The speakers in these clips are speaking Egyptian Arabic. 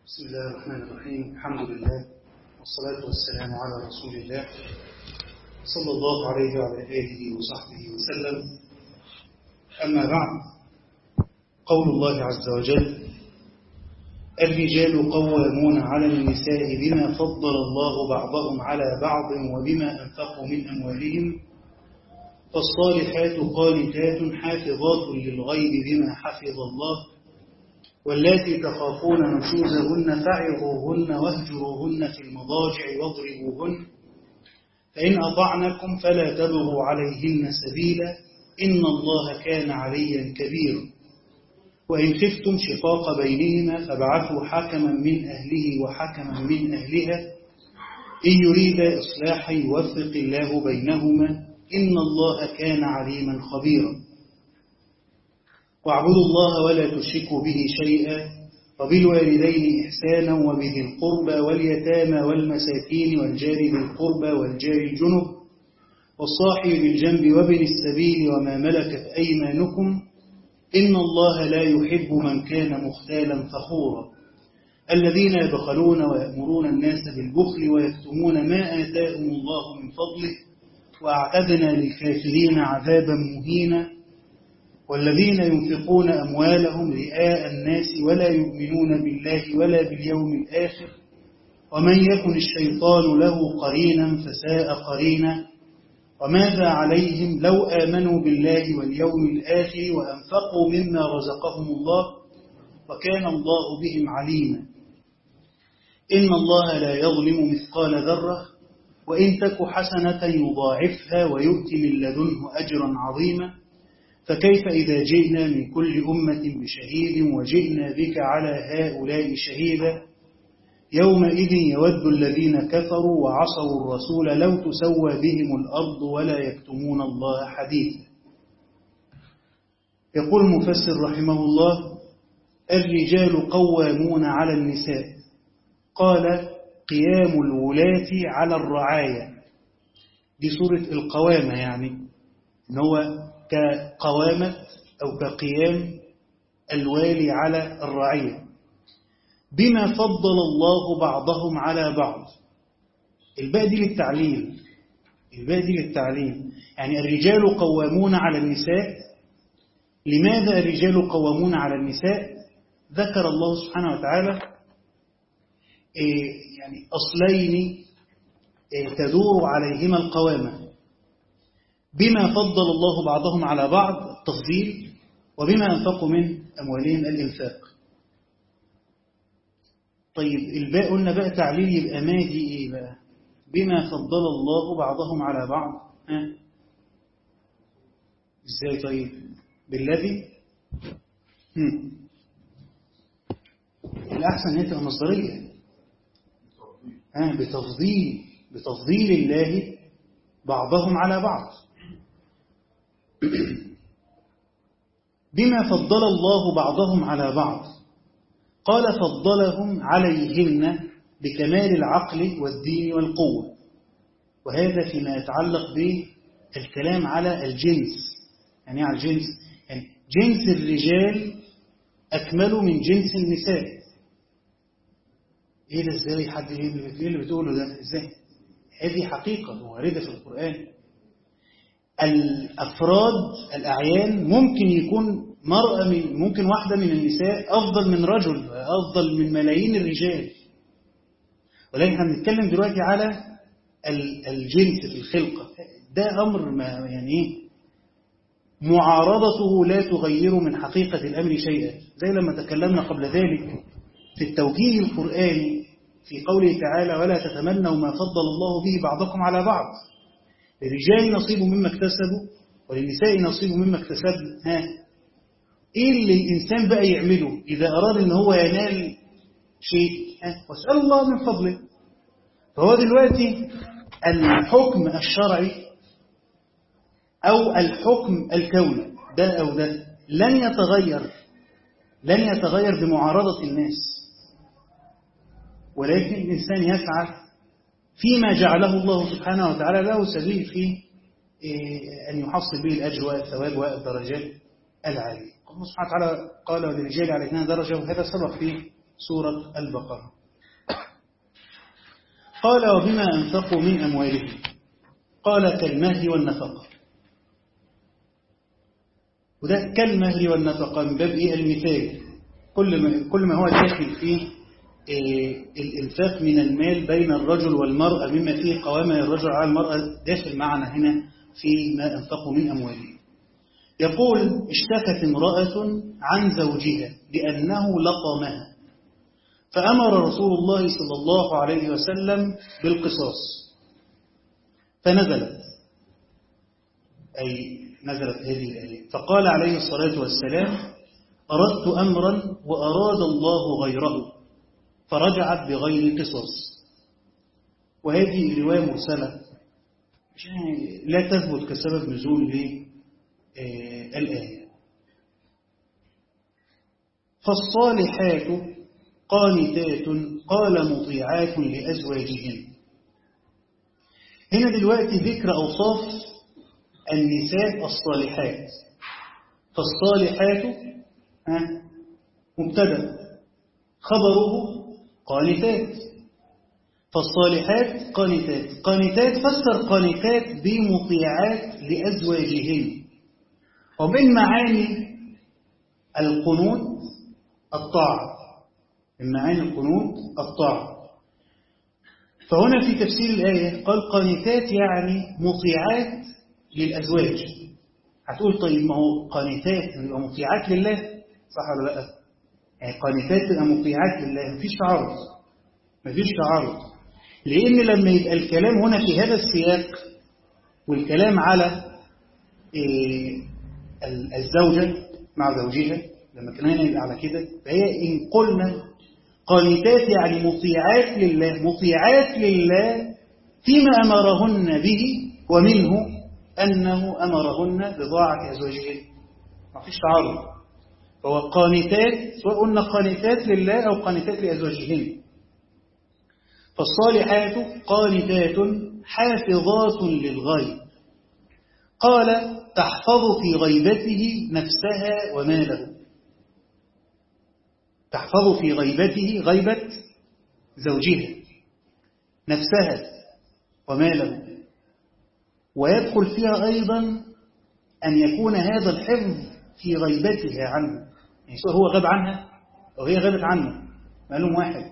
بسم الله الرحمن الرحيم الحمد لله والصلاة والسلام على رسول الله صلى الله عليه وعلى آله وصحبه وسلم أما بعد قول الله عز وجل الرجال قوامون على النساء بما فضل الله بعضهم على بعض وبما أنفقوا من أموالهم فالصالحات قانتات حافظات للغيب بما حفظ الله واللاتي تخافون نشوزهن فعظوهن واهجروهن في المضاجع واضربوهن فإن أطعنكم فلا تبغوا عليهن سبيلا إن الله كان عليا كبيرا وإن خفتم شقاق بينهما فابعثوا حكما من أهله وحكما من أهلها إن يريد إصلاحا يوفق الله بينهما إن الله كان عليما خبيرا واعبدوا الله ولا تشركوا به شيئا وبالوالدين إحسانا وبذي القربى واليتامى والمساكين والجار ذي القربى والجار الجنب والصاحب بالجنب وابن السبيل وما ملكت أيمانكم إن الله لا يحب من كان مختالا فخورا الذين يبخلون ويأمرون الناس بالبخل ويكتمون ما آتاهم الله من فضله وأعتدنا للكافرين عذابا مهينا والذين ينفقون أموالهم رئاء الناس ولا يؤمنون بالله ولا باليوم الآخر ومن يكن الشيطان له قرينا فساء قرينا وماذا عليهم لو آمنوا بالله واليوم الآخر وأنفقوا مما رزقهم الله وكان الله بهم عليما إن الله لا يظلم مثقال ذرة وإن تك حسنة يضاعفها ويؤتي من لدنه أجرا عظيما فكيف إذا جئنا من كل أمة بشهيد وجئنا بك على هؤلاء شهيدا يومئذ يود الذين كفروا وعصوا الرسول لو تسوى بهم الأرض ولا يكتمون الله حديثا يقول المفسر رحمه الله الرجال قوامون على النساء قال قيام الولاة على الرعاية دي صورة القوامة يعني إن هو كقوامة أو كقيام الوالي على الرعية بما فضل الله بعضهم على بعض الباء دي للتعليل الباء دي للتعليل يعني الرجال قوامون على النساء لماذا الرجال قوامون على النساء ذكر الله سبحانه وتعالى يعني أصلين تدور عليهما القوامة بما فضل الله بعضهم على بعض التفضيل وبما أنفقوا من أموالهم الإنفاق طيب الباء قلنا بقى تعليل يبقى ما دي إيه بقى بما فضل الله بعضهم على بعض ها إزاي طيب بالذي هم. الأحسن أن تبقى مصدرية ها بتفضيل بتفضيل الله بعضهم على بعض بما فضل الله بعضهم على بعض قال فضلهم عليهن بكمال العقل والدين والقوة وهذا فيما يتعلق بالكلام على الجنس يعني على الجنس يعني جنس الرجال أكمل من جنس النساء ايه ده ازاي حد ايه اللي بتقوله ده ازاي هذه حقيقة واردة في القرآن الأفراد الأعيان ممكن يكون مرأة من ممكن واحدة من النساء أفضل من رجل أفضل من ملايين الرجال ولكن احنا بنتكلم دلوقتي على الجنس في الخلقة ده أمر ما يعني ايه معارضته لا تغير من حقيقة الأمر شيئا زي لما تكلمنا قبل ذلك في التوجيه القرآني في قوله تعالى ولا تتمنوا ما فضل الله به بعضكم على بعض للرجال نصيب مما اكتسبوا وللنساء نصيب مما اكتسبن ها ايه اللي الانسان بقى يعمله اذا اراد ان هو ينال شيء ها واسال الله من فضله فهو دلوقتي الحكم الشرعي او الحكم الكوني ده او ده لن يتغير لن يتغير بمعارضة الناس ولكن الإنسان يسعى فيما جعله الله سبحانه وتعالى له سبيل في أن يحصل به الأجر والثواب والدرجات العالية الله سبحانه وتعالى قال وللرجال علينا درجة وهذا سبق في سورة البقرة قال وبما أنفقوا من أموالهم قال كالمهر والنفقة وده كالمهر والنفقة من باب إيه المثال كل ما, كل ما هو داخل فيه إيه الإنفاق من المال بين الرجل والمرأة مما فيه قوامة الرجل على المرأة داخل معنا هنا في ما أنفقوا من أموالهم يقول اشتكت امرأة عن زوجها بأنه لطمها فأمر رسول الله صلى الله عليه وسلم بالقصاص فنزلت أي نزلت هذه الآية فقال عليه الصلاة والسلام أردت أمرا وأراد الله غيره فرجعت بغير قصاص وهذه رواية مرسلة لا تثبت كسبب نزول الآية فالصالحات قانتات قال مطيعات لأزواجهن هنا دلوقتي ذكر أوصاف النساء الصالحات فالصالحات مبتدا خبره قانتات فالصالحات قانتات قانتات فسر قانتات بمطيعات لأزواجهن ومن معاني القنوت الطاعة من معاني القنوت الطاعة فهنا في تفسير الآية قال قانتات يعني مطيعات للأزواج هتقول طيب ما هو قانتات يبقى مطيعات لله صح ولا لا يعني قانتات تبقى مطيعات لله مفيش تعارض مفيش تعارض لأن لما يبقى الكلام هنا في هذا السياق والكلام على إيه الزوجة مع زوجها لما كان يبقى على كده فهي إن قلنا قانتات يعني مطيعات لله مطيعات لله فيما أمرهن به ومنه أنه أمرهن بضاعة أزواجهن ما فيش تعارض فهو قانتات سواء قلنا قانتات لله أو قانتات لأزواجهن فالصالحات قانتات حافظات للغيب قال تحفظ في غيبته نفسها وماله تحفظ في غيبته غيبة زوجها نفسها وماله ويدخل فيها أيضا أن يكون هذا الحفظ في غيبتها عنه يعني سواء هو غاب عنها أو هي غابت عنه معلوم واحد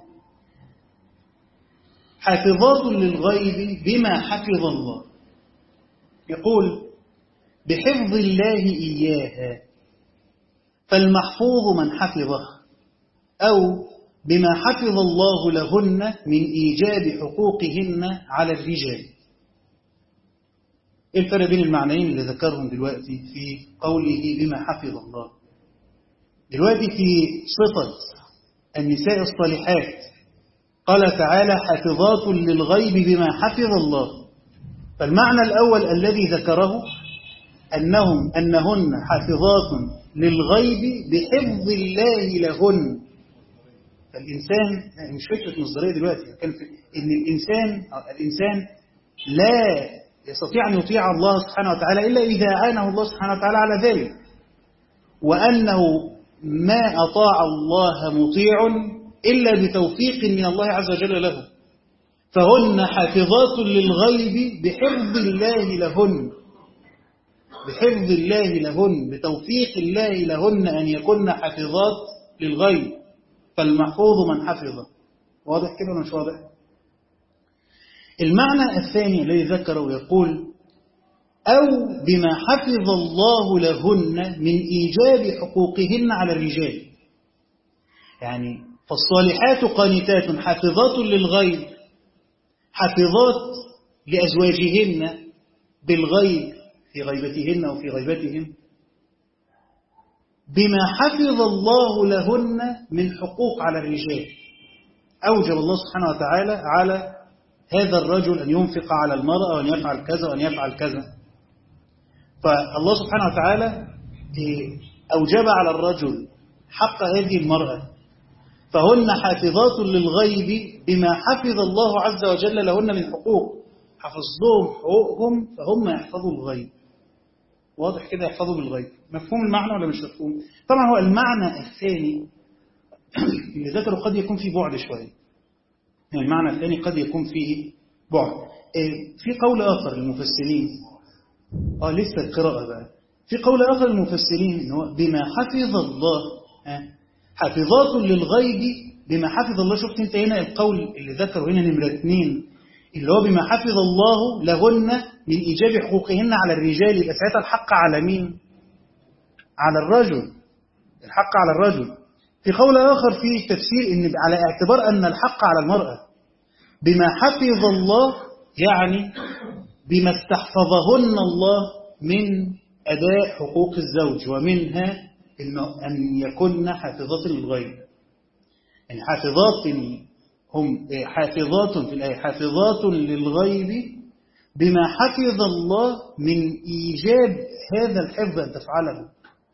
حافظات للغيب بما حفظ الله يقول بحفظ الله إياها فالمحفوظ من حفظه أو بما حفظ الله لهن من إيجاب حقوقهن على الرجال إيه الفرق بين المعنيين اللي ذكرهم دلوقتي في قوله بما حفظ الله دلوقتي في صفة النساء الصالحات قال تعالى حافظات للغيب بما حفظ الله فالمعنى الأول الذي ذكره أنهم أنهن حافظات للغيب بحفظ الله لهن فالإنسان مش فكرة مصدرية دلوقتي كان في إن الإنسان الإنسان لا يستطيع أن يطيع الله سبحانه وتعالى إلا إذا أعانه الله سبحانه وتعالى على ذلك وأنه ما أطاع الله مطيع إلا بتوفيق من الله عز وجل له فهن حافظات للغيب بحفظ الله لهن بحفظ الله لهن بتوفيق الله لهن أن يكن حافظات للغيب فالمحفوظ من حفظه واضح كده ولا مش واضح المعنى الثاني الذي ذكره يقول أو بما حفظ الله لهن من إيجاب حقوقهن على الرجال يعني فالصالحات قانتات حافظات للغيب حافظات لأزواجهن بالغيب في غيبتهن أو في غيبتهم بما حفظ الله لهن من حقوق على الرجال أوجب الله سبحانه وتعالى على هذا الرجل أن ينفق على المرأة وأن يفعل كذا وأن يفعل كذا فالله سبحانه وتعالى أوجب على الرجل حق هذه المرأة فهن حافظات للغيب بما حفظ الله عز وجل لهن من حقوق حفظ لهم حقوقهم فهم يحفظوا الغيب واضح كده يحفظوا بالغيب مفهوم المعنى ولا مش مفهوم طبعا هو المعنى الثاني اللي ذكره قد يكون فيه بعد شوية يعني المعنى الثاني قد يكون فيه بعد في قول آخر للمفسرين آه لسه القراءة بقى في قول آخر للمفسرين إن هو بما حفظ الله حافظات للغيب بما حفظ الله شفت انت هنا القول اللي ذكره هنا نمرة اثنين اللي هو بما حفظ الله لهن من إيجاب حقوقهن على الرجال يبقى ساعتها الحق على مين؟ على الرجل الحق على الرجل في قول آخر في تفسير إن على اعتبار أن الحق على المرأة بما حفظ الله يعني بما استحفظهن الله من أداء حقوق الزوج ومنها أن يكن حافظات للغيب يعني حافظات هم حافظات في الآية حافظات للغيب بما حفظ الله من إيجاب هذا الحفظ أن تفعله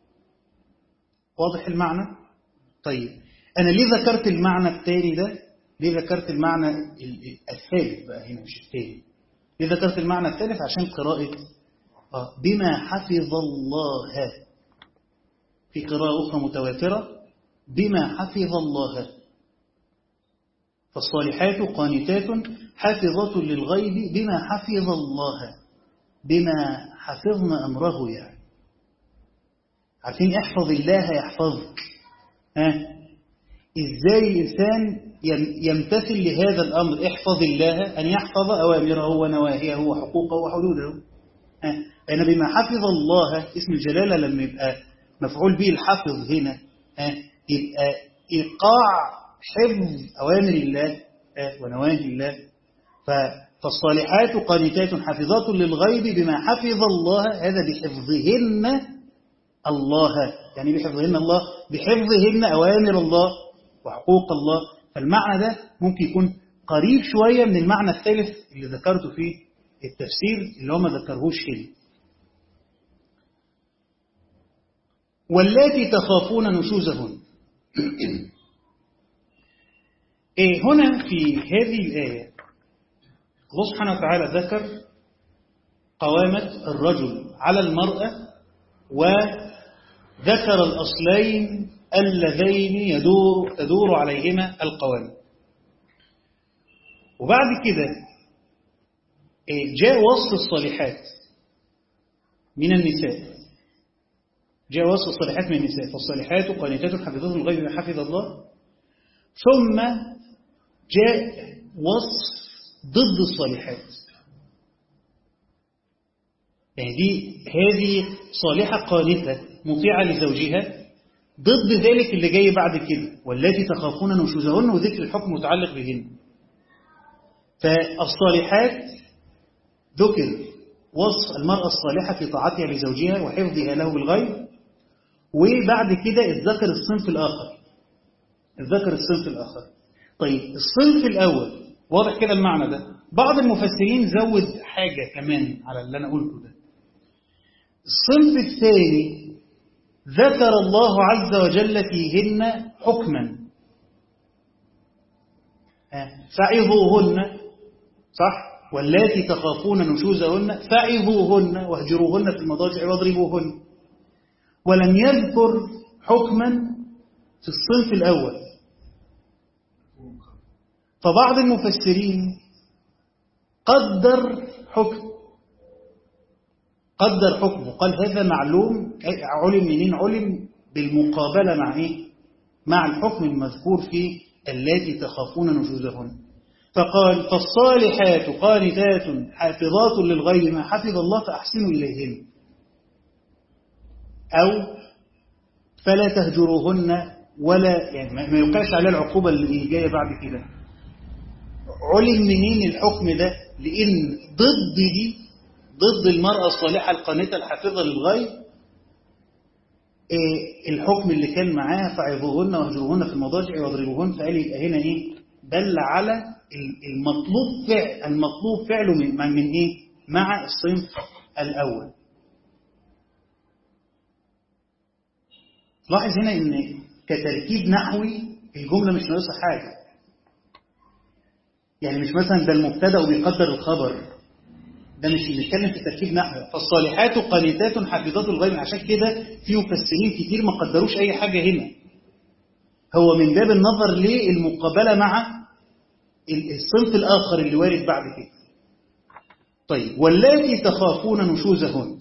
واضح المعنى؟ طيب أنا ليه ذكرت المعنى الثاني ده؟ ليه ذكرت المعنى الثالث بقى هنا مش الثاني؟ ليه ذكرت المعنى الثالث؟ عشان قراءة آه بما حفظ الله في قراءة أخرى متواترة بما حفظ الله فالصالحات قانتات حافظات للغيب بما حفظ الله بما حفظنا أمره يعني عارفين احفظ الله يحفظك ها ازاي الإنسان يمتثل لهذا الأمر احفظ الله أن يحفظ أوامره ونواهيه وحقوقه وحدوده ها أنا بما حفظ الله اسم الجلالة لما يبقى مفعول به الحفظ هنا ها يبقى إيقاع حفظ أوامر الله ونواهي الله فالصالحات قانتات حافظات للغيب بما حفظ الله هذا بحفظهن الله يعني بحفظهن الله بحفظهن أوامر الله وحقوق الله فالمعنى ده ممكن يكون قريب شوية من المعنى الثالث اللي ذكرته في التفسير اللي هو ما ذكرهوش هنا واللاتي تخافون نشوزهن إيه هنا في هذه الآية الله سبحانه وتعالى ذكر قوامة الرجل على المرأة وذكر الأصلين اللذين يدور تدور عليهما القوامة وبعد كده إيه جاء وصف الصالحات من النساء جاء وصف الصالحات من النساء فالصالحات قانتات حافظات الغيب بما حفظ الله ثم جاء وصف ضد الصالحات يعني دي هذه صالحة قانتة مطيعة لزوجها ضد ذلك اللي جاي بعد كده والتي تخافون نشوزهن وذكر الحكم متعلق بهن فالصالحات ذكر وصف المرأة الصالحة في طاعتها لزوجها وحفظها له بالغيب وبعد كده اتذكر الصنف الآخر اتذكر الصنف الآخر طيب الصنف الأول واضح كده المعنى ده بعض المفسرين زود حاجة كمان على اللي أنا قلته ده الصنف الثاني ذكر الله عز وجل فيهن حكما فعظوهن صح واللاتي تخافون نشوزهن فعظوهن واهجروهن في المضاجع واضربوهن ولم يذكر حكما في الصنف الأول فبعض المفسرين قدر حكم قدر حكمه قال هذا معلوم علم منين علم بالمقابلة مع إيه؟ مع الحكم المذكور في التي تخافون نشوزهن فقال فالصالحات قانتات حافظات للغيب ما حفظ الله فأحسنوا إليهن أو فلا تهجروهن ولا يعني ما يوقعش عليها العقوبة اللي جاية بعد كده علم منين الحكم ده لأن ضد دي ضد المرأة الصالحة القانتة الحافظة للغيب إيه الحكم اللي كان معاها فعظوهن واهجروهن في المضاجع واضربوهن فقال يبقى هنا ايه دل على المطلوب فعل المطلوب فعله من, من ايه مع الصنف الاول لاحظ هنا ان كتركيب نحوي الجملة مش ناقصة حاجة يعني مش مثلا ده المبتدا وبيقدر الخبر ده مش بنتكلم في تركيب نحوي فالصالحات قانتات حافظات الغيب عشان كده في مفسرين كتير ما قدروش اي حاجه هنا هو من باب النظر للمقابلة مع الصنف الآخر اللي وارد بعد كده طيب واللاتي تخافون نشوزهن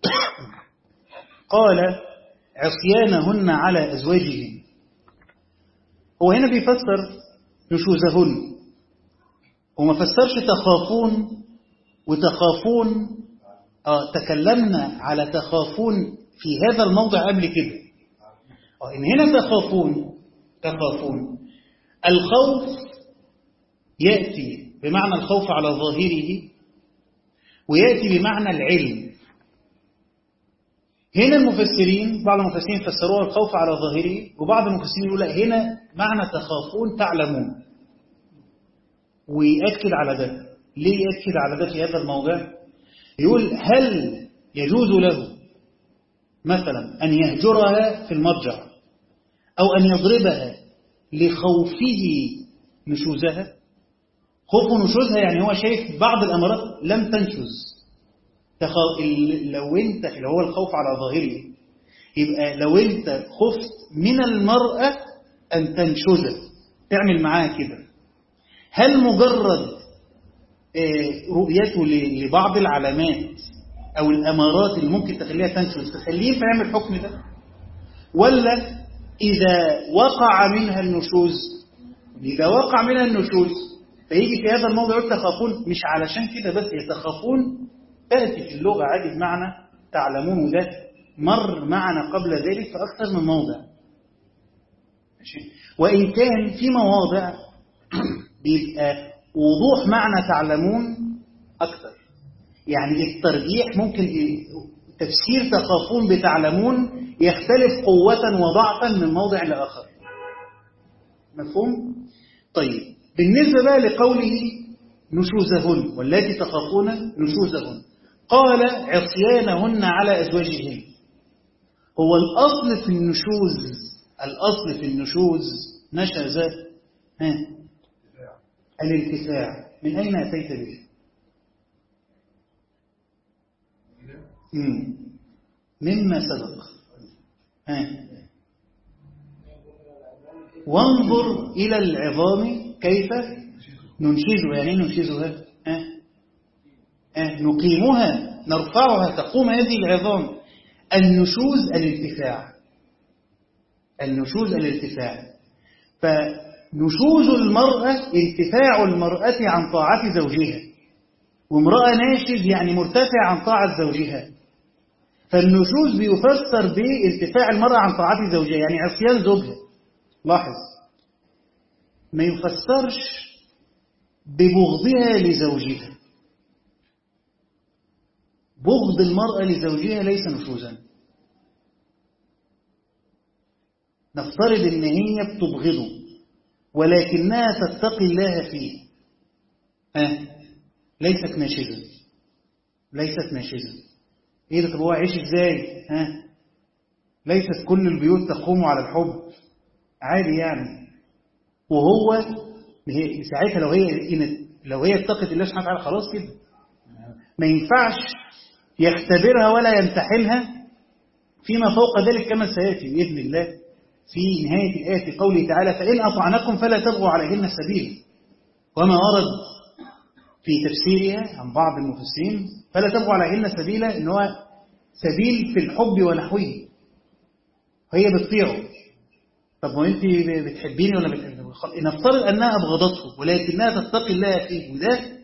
قال عصيانهن على أزواجهن هو هنا بيفسر نشوزهن وما فسرش تخافون وتخافون آه تكلمنا على تخافون في هذا الموضع قبل كده آه إن هنا تخافون تخافون الخوف يأتي بمعنى الخوف على ظاهره ويأتي بمعنى العلم هنا المفسرين بعض المفسرين فسروها الخوف على ظاهره وبعض المفسرين يقول لا هنا معنى تخافون تعلمون ويأكد على ده ليه يأكد على ده في هذا الموضع يقول هل يجوز له مثلا أن يهجرها في المرجع أو أن يضربها لخوفه نشوزها خوف نشوزها يعني هو شايف بعض الأمارات لم تنشز تخ- ال- لو انت اللي هو الخوف على ظاهره يبقى لو انت خفت من المرأة أن تنشزك تعمل معاها كده هل مجرد آه، رؤيته ل- لبعض العلامات أو الأمارات اللي ممكن تخليها تنشز تخليه ينفع يعمل الحكم ده ولا إذا وقع منها النشوز إذا وقع منها النشوز فيجي في هذا الموضع يقول تخافون مش علشان كده بس يتخافون تأتي في اللغة عادي بمعنى تعلمون وده مر معنا قبل ذلك في أكثر من موضع ماشي؟ وإن كان في مواضع بيبقى وضوح معنى تعلمون أكثر يعني الترجيح ممكن تفسير تخافون بتعلمون يختلف قوة وضعفا من موضع لآخر مفهوم؟ طيب بالنسبة بقى لقوله نشوزهن والتي تخافون نشوزهن قال عصيانهن على أزواجهن هو الأصل في النشوز الأصل في النشوز نشز ها الارتفاع من أين أتيت به مم. مما سبق ها وانظر إلى العظام كيف ننشزها يعني إيه ننشزها ها ها نقيمها نرفعها تقوم هذه العظام النشوز الارتفاع النشوز الارتفاع فنشوز المرأة ارتفاع المرأة عن طاعة زوجها وامرأة ناشز يعني مرتفع عن طاعة زوجها فالنشوز بيفسر بارتفاع المرأة عن طاعة زوجها يعني عصيان زوجها لاحظ ما يفسرش ببغضها لزوجها بغض المرأة لزوجها ليس نشوزا نفترض ان هي بتبغضه ولكنها تتقي الله فيه ها ليست ناشزة ليست ناشزة ايه ده طب هو عيش ازاي ها ليست كل البيوت تقوم على الحب عادي يعني وهو هي- ساعتها لو هي إن- لو هي اتقت الله سبحانه وتعالى خلاص كده ما ينفعش يختبرها ولا يمتحنها فيما فوق ذلك كما سياتي باذن الله في نهايه الايه في قوله تعالى فان اطعنكم فلا تبغوا عليهن سبيلا وما ورد في تفسيرها عن بعض المفسرين فلا تبغوا عليهن سبيلا ان هو سبيل في الحب ونحوه هي بتطيعه طب ما انت بتحبيني ولا بتحبيني نفترض انها ابغضته ولكنها تتقي الله فيه وده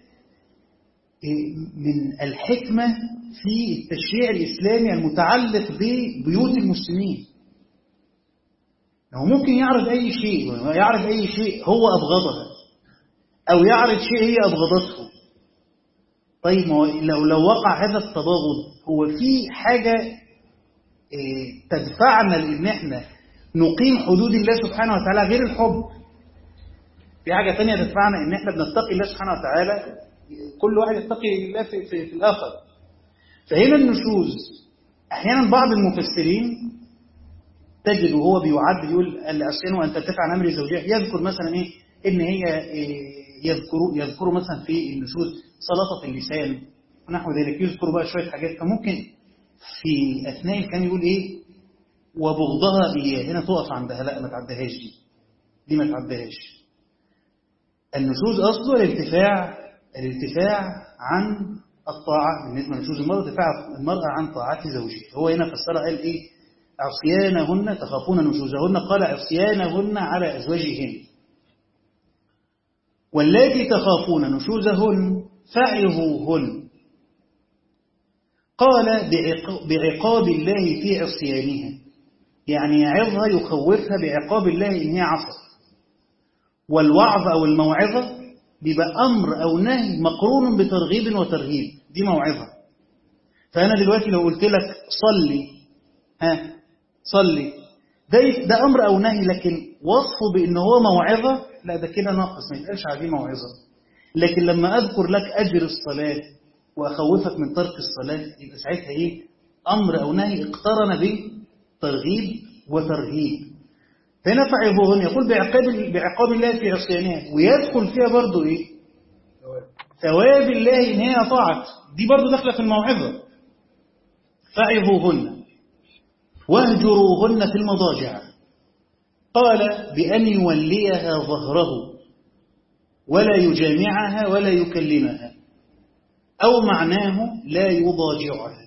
من الحكمة في التشريع الإسلامي المتعلق ببيوت المسلمين هو ممكن يعرض أي شيء يعرض أي شيء هو أبغضها أو يعرض شيء هي أبغضته طيب ما هو لو لو وقع هذا التباغض هو في حاجة إيه، تدفعنا لأن احنا نقيم حدود الله سبحانه وتعالى غير الحب في حاجة تانية تدفعنا ان احنا بنتقي الله سبحانه وتعالى كل واحد يتقي الله في, في, في الآخر فهنا النشوز أحيانا بعض المفسرين تجد وهو بيعد يقول العصيان وأن ترتفع عن أمر زوجها يذكر مثلا إيه إن هي إيه يذكروا يذكروا مثلا في النشوز سلطة اللسان ونحو ذلك يذكروا بقى شوية حاجات فممكن في أثناء الكلام يقول إيه وبغضها إياه هنا تقف عندها لا ما تعدهاش دي دي ما تعدهاش النشوز أصله الارتفاع الارتفاع عن الطاعة بالنسبة لنشوز المرأة ارتفاع المرأة عن طاعة زوجها هو هنا فسرها قال إيه عصيانهن تخافون نشوزهن قال عصيانهن على أزواجهن واللاتي تخافون نشوزهن فعظوهن قال بعقاب الله في عصيانها يعني يعظها يخوفها بعقاب الله إن هي عصت والوعظ أو الموعظة بيبقى أمر أو نهي مقرون بترغيب وترهيب دي موعظة فأنا دلوقتي لو قلت لك صلي ها صلي ده ده أمر أو نهي لكن وصفه بأنه هو موعظة لا ده كده ناقص ما يتقالش عليه موعظة لكن لما أذكر لك أجر الصلاة وأخوفك من ترك الصلاة يبقى ساعتها إيه أمر أو نهي اقترن بترغيب وترهيب هنا فعظوهن يقول بعقاب بعقاب الله في عصيانها ويدخل فيها برضه ايه ثواب الله ان هي طاعت دي برضه داخله في الموعظه فعظوهن واهجروهن في المضاجع قال بأن يوليها ظهره ولا يجامعها ولا يكلمها أو معناه لا يضاجعها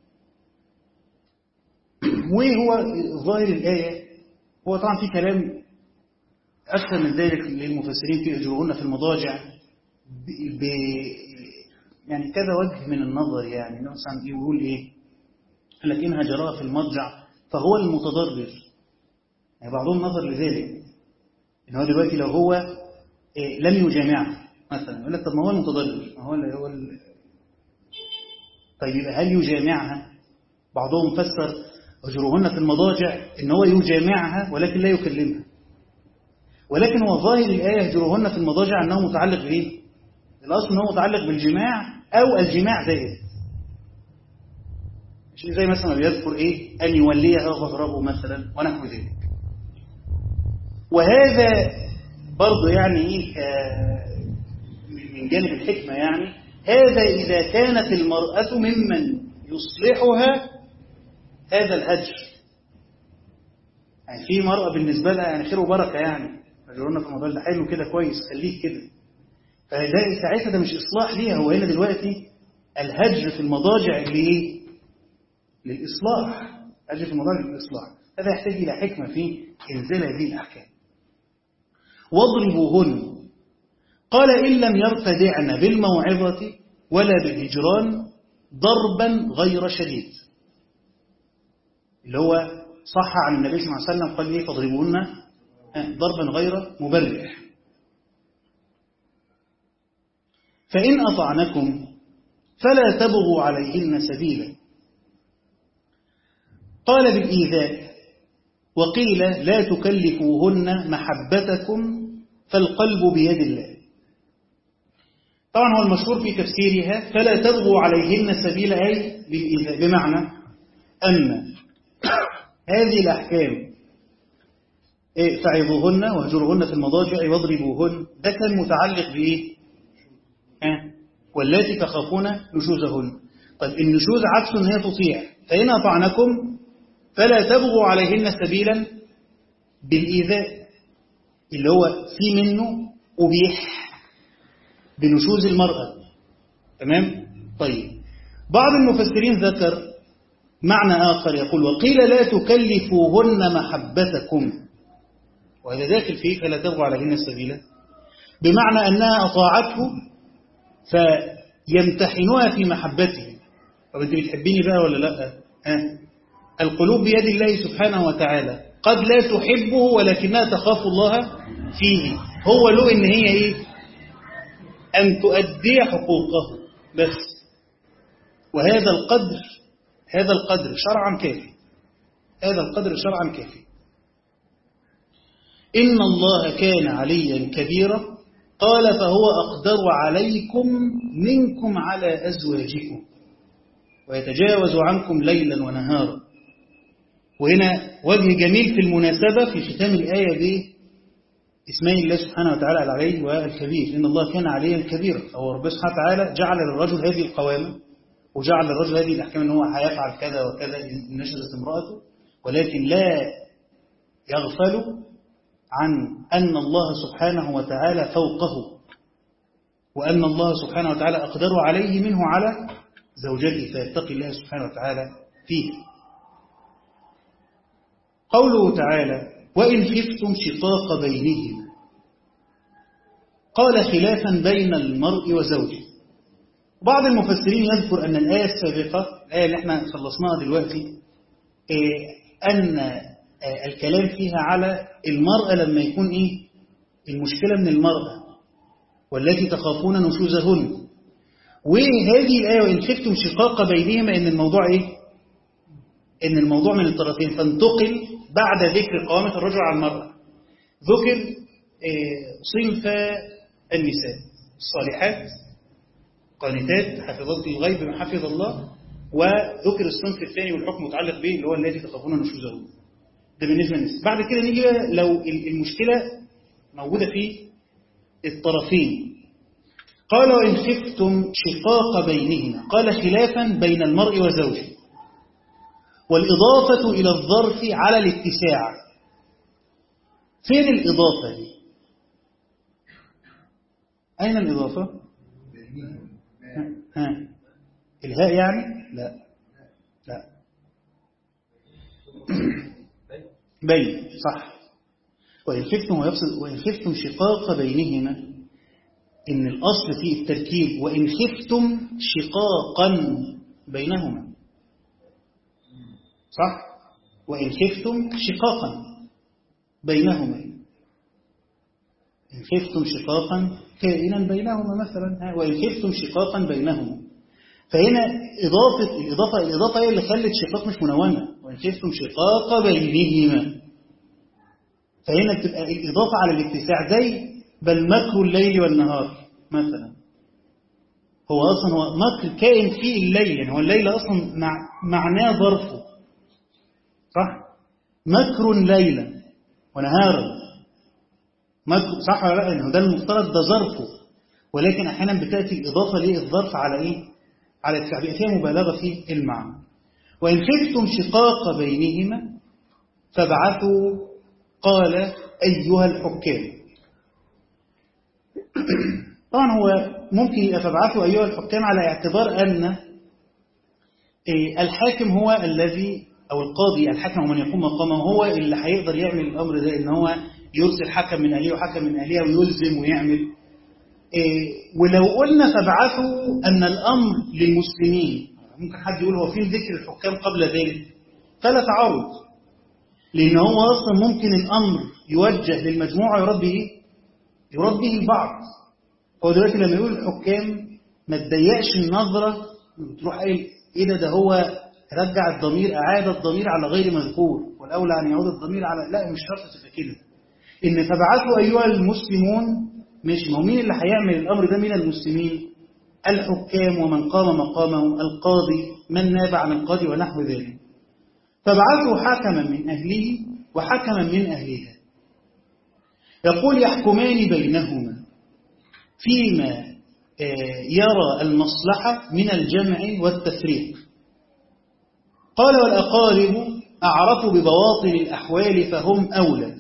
وهو ظاهر الآية هو طبعا في كلام أكثر من ذلك للمفسرين في أجورهن في المضاجع ب... ب... يعني كذا وجه من النظر يعني مثلا يقول إيه قال لك إن هجرها في المضجع فهو المتضرر يعني بعضهم نظر لذلك إن هو دلوقتي لو هو إيه لم يجامعها مثلا يقول لك طب ما هو المتضرر ما هو اللي هو ال... طيب يبقى هل يجامعها بعضهم فسر أجرهن في المضاجع إن هو يجامعها ولكن لا يكلمها ولكن هو ظاهر الآية أجرهن في المضاجع أنه متعلق بإيه؟ الأصل أنه متعلق بالجماع أو الجماع زائد زي مثلا بيذكر إيه؟ أن يوليها ظهره مثلا ونحو ذلك وهذا برضه يعني إيه من جانب الحكمة يعني هذا إذا كانت المرأة ممن يصلحها هذا الهجر يعني في مرأة بالنسبة لها يعني خير وبركة يعني أجرنا في الموضوع ده حلو كده كويس خليك كده فده ساعتها ده مش إصلاح ليها هو هنا دلوقتي الهجر في المضاجع لإيه؟ للإصلاح الهجر في المضاجع للإصلاح هذا يحتاج إلى حكمة في إنزال هذه الأحكام واضربوهن قال إن لم يرتدعن بالموعظة ولا بالهجران ضربا غير شديد اللي هو صح عن النبي صلى الله عليه وسلم قال ايه فاضربوهن ضربا غير مبرح فإن أطعنكم فلا تبغوا عليهن سبيلا قال بالإيذاء وقيل لا تكلفوهن محبتكم فالقلب بيد الله طبعا هو المشهور في تفسيرها فلا تبغوا عليهن سبيلا أي بالإيذاء بمعنى أن هذه الأحكام فعظوهن واهجروهن في المضاجع واضربوهن ده كان متعلق بإيه؟ ها؟ واللاتي تخافون نشوزهن طيب النشوز عكس ان هي تطيع فإن أطعنكم فلا تبغوا عليهن سبيلا بالإيذاء اللي هو في منه أبيح بنشوز المرأة تمام؟ طيب بعض المفسرين ذكر معنى آخر يقول وقيل لا تكلفوهن محبتكم وهذا داخل فيه فلا تبغوا عليهن السبيل بمعنى أنها أطاعته فيمتحنوها في محبته طب أنت بتحبيني بقى ولا لا ها؟ القلوب بيد الله سبحانه وتعالى قد لا تحبه ولكنها تخاف الله فيه هو له إن هي إيه أن تؤدي حقوقه بس وهذا القدر هذا القدر شرعا كافي هذا القدر شرعا كافي إن الله كان عليا كبيرا قال فهو أقدر عليكم منكم على أزواجكم ويتجاوز عنكم ليلا ونهارا وهنا وجه جميل في المناسبة في ختام الآية دي اسمين الله سبحانه وتعالى العلي والكبير إن الله كان عليا كبيرا أو ربنا سبحانه وتعالى جعل للرجل هذه القوامة وجعل للرجل هذه الأحكام أنه هو هيفعل كذا وكذا إن نشزت امرأته ولكن لا يغفل عن أن الله سبحانه وتعالى فوقه وأن الله سبحانه وتعالى أقدر عليه منه على زوجته فيتقي الله سبحانه وتعالى فيه قوله تعالى وإن خفتم شقاق بينهما قال خلافا بين المرء وزوجه بعض المفسرين يذكر أن الآية السابقة الآية اللي احنا خلصناها دلوقتي أن الكلام فيها على المرأة لما يكون إيه المشكلة من المرأة والتي تخافون نشوزهن وهذه الآية وإن خفتم شقاق بينهما إن الموضوع إيه إن الموضوع من الطرفين فانتقل بعد ذكر قوامة الرجل على المرأة ذكر صنف النساء الصالحات قانتات حافظات الغيب بما حفظ الله وذكر الصنف الثاني والحكم متعلق به اللي هو الذي تخافون نشوزه ده بالنسبة للنساء بعد كده نيجي لو المشكلة موجودة في الطرفين قال وإن خفتم شقاق بينهما قال خلافا بين المرء وزوجه والإضافة إلى الظرف على الاتساع فين الإضافة دي أين الإضافة ها. ها. الهاء يعني لا لا بين صح وإن خفتم ويقصد وإن خفتم شقاق بينهما إن الأصل في التركيب وإن خفتم شقاقا بينهما صح وإن خفتم شقاقا بينهما إن خفتم شقاقا كائنا بينهما مثلا وإن خفتم شقاقا بينهما فهنا إضافة الإضافة الإضافة هي اللي خلت شقاق مش منونة وإن خفتم شقاق بينهما فهنا بتبقى الإضافة على الاتساع زي بل مكر الليل والنهار مثلا هو أصلا هو مكر كائن فيه الليل يعني هو الليل أصلا مع معناه ظرفه صح مكر ليلا ونهارا مكر صح ولا لا انه ده المفترض ده ظرفه ولكن احيانا بتاتي الاضافه للظرف على ايه على التعبير فيها مبالغه في المعنى وان خفتم شقاق بينهما فابعثوا قال ايها الحكام طبعا هو ممكن فابعثوا ايها الحكام على اعتبار ان الحاكم هو الذي أو القاضي الحكم ومن يقوم مقامه هو اللي هيقدر يعمل الأمر ده إن هو يرسل حكم من أهليه وحكم من أهلها ويلزم ويعمل إيه ولو قلنا فابعثوا أن الأمر للمسلمين ممكن حد يقول هو فين ذكر الحكام قبل ذلك فلا تعارض لأن هو أصلا ممكن الأمر يوجه للمجموعة يراد به يراد به البعض هو دلوقتي لما يقول الحكام ما تضيقش النظرة تروح قايل إيه ده ده هو رجع الضمير أعاد الضمير على غير مذكور والأولى أن يعود الضمير على لا مش شرط تبقى كده إن فبعثوا أيها المسلمون مش ما هو مين اللي هيعمل الأمر ده من المسلمين الحكام ومن قام مقامهم القاضي من ناب عن القاضي ونحو ذلك فبعثوا حكما من أهله وحكما من أهلها يقول يحكمان بينهما فيما يرى المصلحة من الجمع والتفريق قال والأقارب أعرفوا ببواطن الأحوال فهم أولى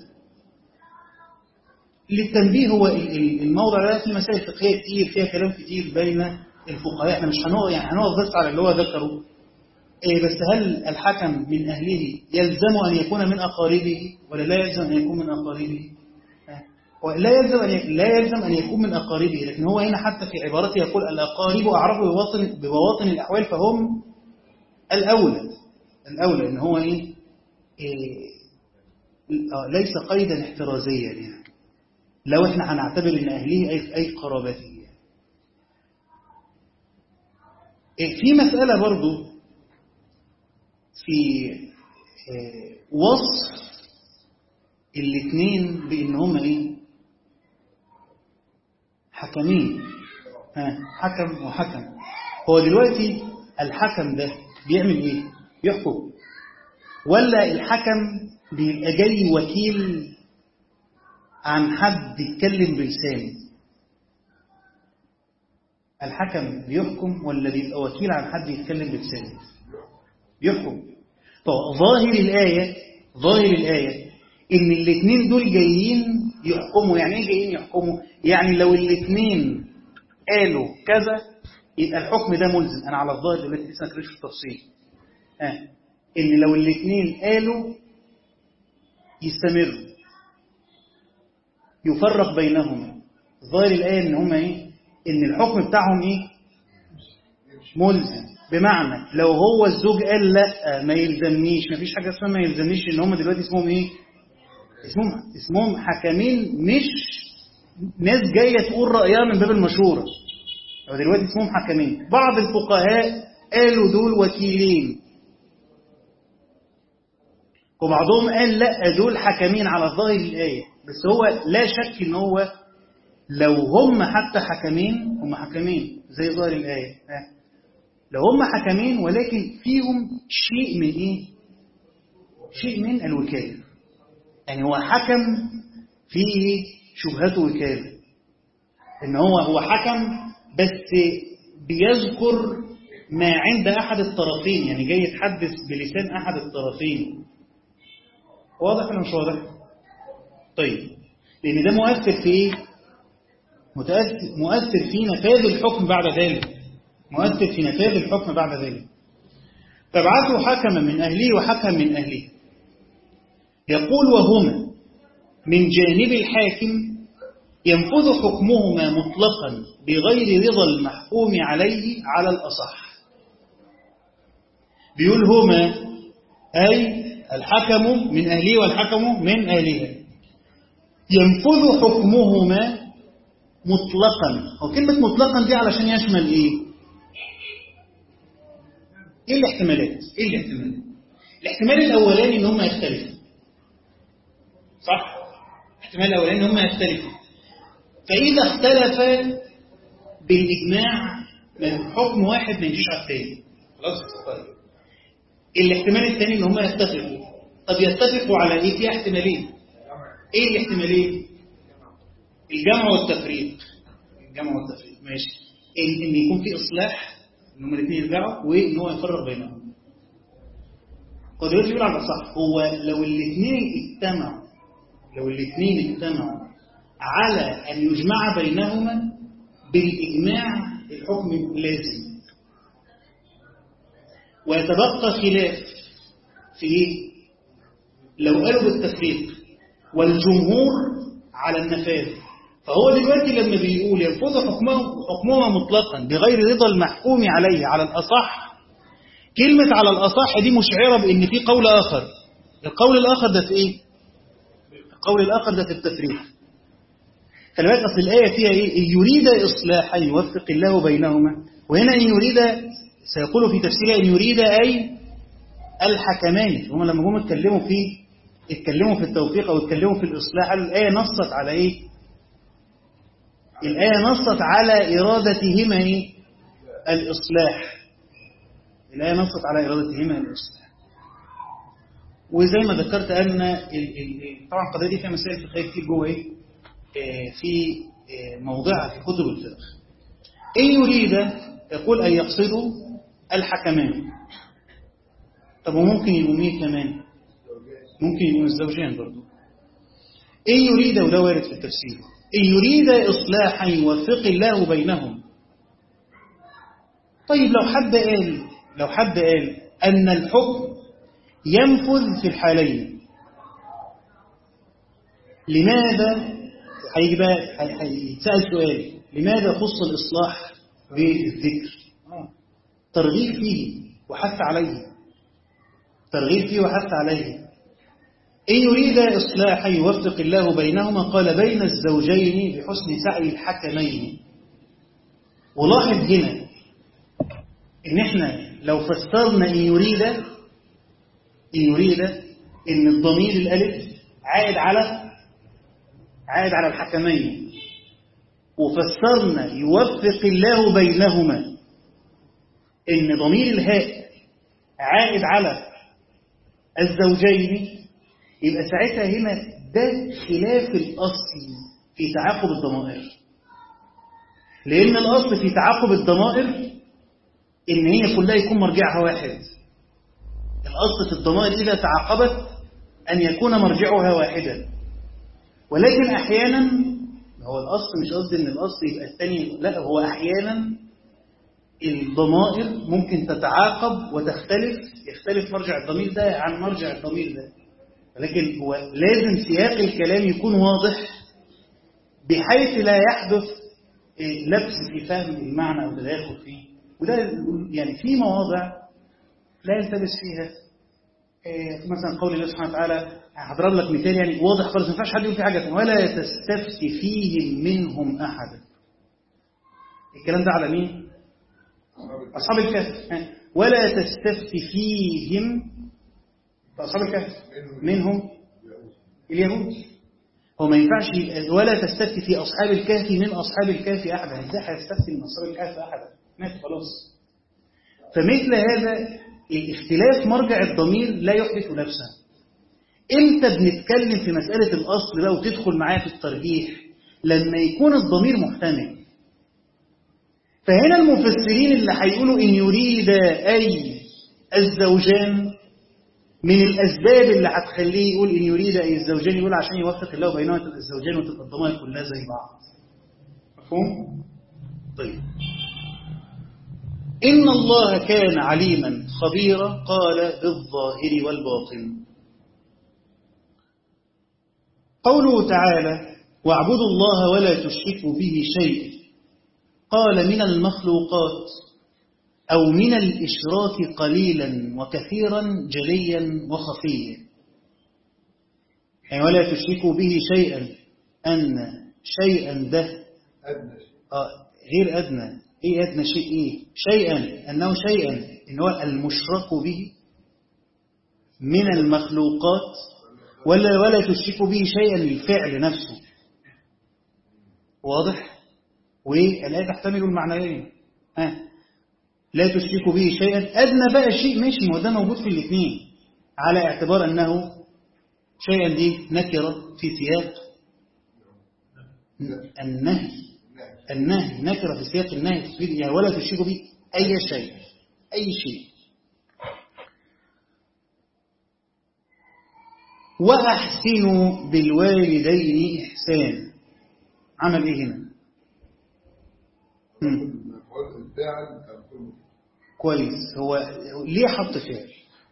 للتنبيه هو الموضع ده في مسائل فقهية كتير فيها كلام كتير بين الفقهاء احنا مش هنقف يعني هنقف بس على اللي هو ذكره إيه بس هل الحكم من أهله يلزم أن يكون من أقاربه ولا لا يلزم أن يكون من أقاربه لا يلزم أن لا يلزم أن يكون من أقاربه لكن هو هنا حتى في عبارته يقول الأقارب أعرفوا ببواطن, ببواطن الأحوال فهم الأولى الأولى إن هو إيه, إيه ليس قيدا احترازيا يعني لو إحنا هنعتبر إن أهله أي في أي قرابته يعني. إيه في مسألة برضو في إيه وصف الاثنين بإن هما إيه حكمين ها حكم وحكم هو دلوقتي الحكم ده بيعمل ايه يحكم ولا الحكم بيبقى جاي وكيل عن حد يتكلم بلسانه الحكم بيحكم ولا بيبقى وكيل عن حد يتكلم بلسانه يحكم طب ظاهر الآية ظاهر الآية إن الاثنين دول جايين يحكموا يعني إيه جايين يحكموا؟ يعني لو الاثنين قالوا كذا يبقى الحكم ده ملزم أنا على الظاهر دلوقتي لسه ما في التفصيل آه. إن لو الاثنين قالوا يستمروا يفرق بينهما ظاهر الآية إن هما إيه؟ إن الحكم بتاعهم إيه؟ ملزم بمعنى لو هو الزوج قال لا ما يلزمنيش ما فيش حاجة اسمها ما يلزمنيش إن هما دلوقتي اسمهم إيه؟ اسمهم اسمهم حكمين مش ناس جاية تقول رأيها من باب المشورة هو دلوقتي اسمهم حكمين بعض الفقهاء قالوا دول وكيلين وبعضهم قال لا دول حكمين على ظاهر الآية بس هو لا شك ان هو لو هم حتى حكمين هم حكمين زي ظاهر الآية لو هم حكمين ولكن فيهم شيء من ايه شيء من الوكالة يعني هو حكم فيه شبهته وكالة ان هو هو حكم بس بيذكر ما عند أحد الطرفين يعني جاي يتحدث بلسان أحد الطرفين واضح ولا مش واضح طيب لأن ده مؤثر في إيه مؤثر في نفاذ الحكم بعد ذلك مؤثر في نفاذ الحكم بعد ذلك فابعثوا حكما من أهله وحكما من أهله يقول وهما من جانب الحاكم ينفذ حكمهما مطلقا بغير رضا المحكوم عليه على الأصح بيقول هما أي الحكم من أهله والحكم من أهلها ينفذ حكمهما مطلقا وكلمة مطلقا دي علشان يشمل إيه إيه الاحتمالات إيه الاحتمالات الاحتمال الأولاني إن هما يختلفوا صح الاحتمال الأولاني إن هما يختلفوا فإذا اختلف بالإجماع حكم واحد ما يجيش على الثاني خلاص طيب الاحتمال الثاني ان هم يتفقوا طب يتفقوا على ايه في احتمالين ايه الاحتمالين الجمع والتفريق الجمع والتفريق ماشي ان, إن يكون في اصلاح ان هم الاثنين يرجعوا وان هو يفرق بينهم هو دلوقتي بيقول على الصح هو لو الاثنين اجتمعوا لو الاثنين اجتمعوا على ان يجمع بينهما بالاجماع الحكم لازم ويتبقى خلاف في ايه لو قالوا بالتفريق والجمهور على النفاذ فهو دلوقتي لما بيقول ينفذ حكمه حكمهما مطلقا بغير رضا المحكوم عليه على الأصح كلمة على الأصح دي مشعرة بأن في قول آخر القول الآخر ده في إيه؟ القول الآخر ده في التفريق خلي بالك أصل الآية فيها إيه؟ إن يريد إصلاحا يوفق الله بينهما وهنا إن يريد سيقول في تفسيرها إن يريد أي الحكمان هم لما هم اتكلموا في اتكلموا في التوفيق أو اتكلموا في الإصلاح قالوا الآية نصت على إيه الآية نصت على إرادتهما إيه؟ الإصلاح الآية نصت على إرادتهما الإصلاح وزي ما ذكرت أن ال ال طبعا القضية دي فيها مسائل فقهية كتير جوه إيه آه في آه موضعها في كتب الفقه إن يريد يقول أن يقصدوا الحكمان طب وممكن يبقوا مين كمان ممكن يبقوا الزوجين برضو إن يريد وده وارد في التفسير إن يريد إصلاحا يوفق الله بينهم طيب لو حد قال لو حد قال أن الحكم ينفذ في الحالين لماذا هيجي بقى هيتسأل سؤال لماذا خص الإصلاح بالذكر ترغيب فيه وحث عليه ترغيب فيه وحث عليه إن يريد إصلاحا يوفق الله بينهما قال بين الزوجين بحسن سعي الحكمين ولاحظ هنا إن إحنا لو فسرنا إن يريد إن يريد إن الضمير الألف عائد على عائد على الحكمين وفسرنا يوفق الله بينهما إن ضمير الهاء عائد على الزوجين يبقى ساعتها هنا ده خلاف الأصل في تعاقب الضمائر لأن الأصل في تعاقب الضمائر إن هي كلها يكون مرجعها واحد الأصل في الضمائر إذا تعاقبت أن يكون مرجعها واحدا ولكن أحيانا هو الأصل مش قصدي أن الأصل يبقى الثاني لا هو أحيانا الضمائر ممكن تتعاقب وتختلف يختلف مرجع الضمير ده عن مرجع الضمير ده ولكن هو لازم سياق الكلام يكون واضح بحيث لا يحدث لبس في فهم المعنى أو تداخل فيه وده يعني في مواضع لا يلتبس فيها مثلا قول الله سبحانه وتعالى هضرب لك مثال يعني واضح خالص ما ينفعش حد يقول في حاجه ولا تستفتي فيهم منهم احدا الكلام ده على مين اصحاب الكهف ولا تستفتي فيهم اصحاب الكهف منهم اليهود هو ما ينفعش ولا تستفتي في اصحاب الكهف من اصحاب الكهف احدا ازاي هيستفتي من اصحاب الكهف احدا مات خلاص فمثل هذا الاختلاف مرجع الضمير لا يحدث نفسا امتى بنتكلم في مسألة الأصل بقى وتدخل معايا في الترجيح لما يكون الضمير محتمل فهنا المفسرين اللي هيقولوا إن يريد أي الزوجان من الأسباب اللي هتخليه يقول إن يريد أي الزوجان يقول عشان يوفق الله بينهما الزوجان وتبقى الضمائر كلها زي بعض مفهوم؟ طيب إن الله كان عليما خبيرا قال بالظاهر والباطن قوله تعالى واعبدوا الله ولا تشركوا به شيئا قال من المخلوقات أو من الإشراك قليلا وكثيرا جليا وخفيا يعني ولا تشركوا به شيئا أن شيئا ده آه غير أدنى إيه أدنى شيء إيه شيئا أنه شيئا إن هو المشرك به من المخلوقات ولا ولا تشركوا به شيئا الفعل نفسه واضح والآية تحتمل المعنيين ها لا تشركوا به شيئا أدنى بقى شيء ماشي ما هو ده موجود في الاثنين على اعتبار أنه شيئا دي نكرة في سياق النهي النهي نكرة في سياق النهي يعني ولا تشركوا به أي شيء أي شيء وأحسنوا بالوالدين إحسان عمل إيه هنا كويس هو ليه حط فعل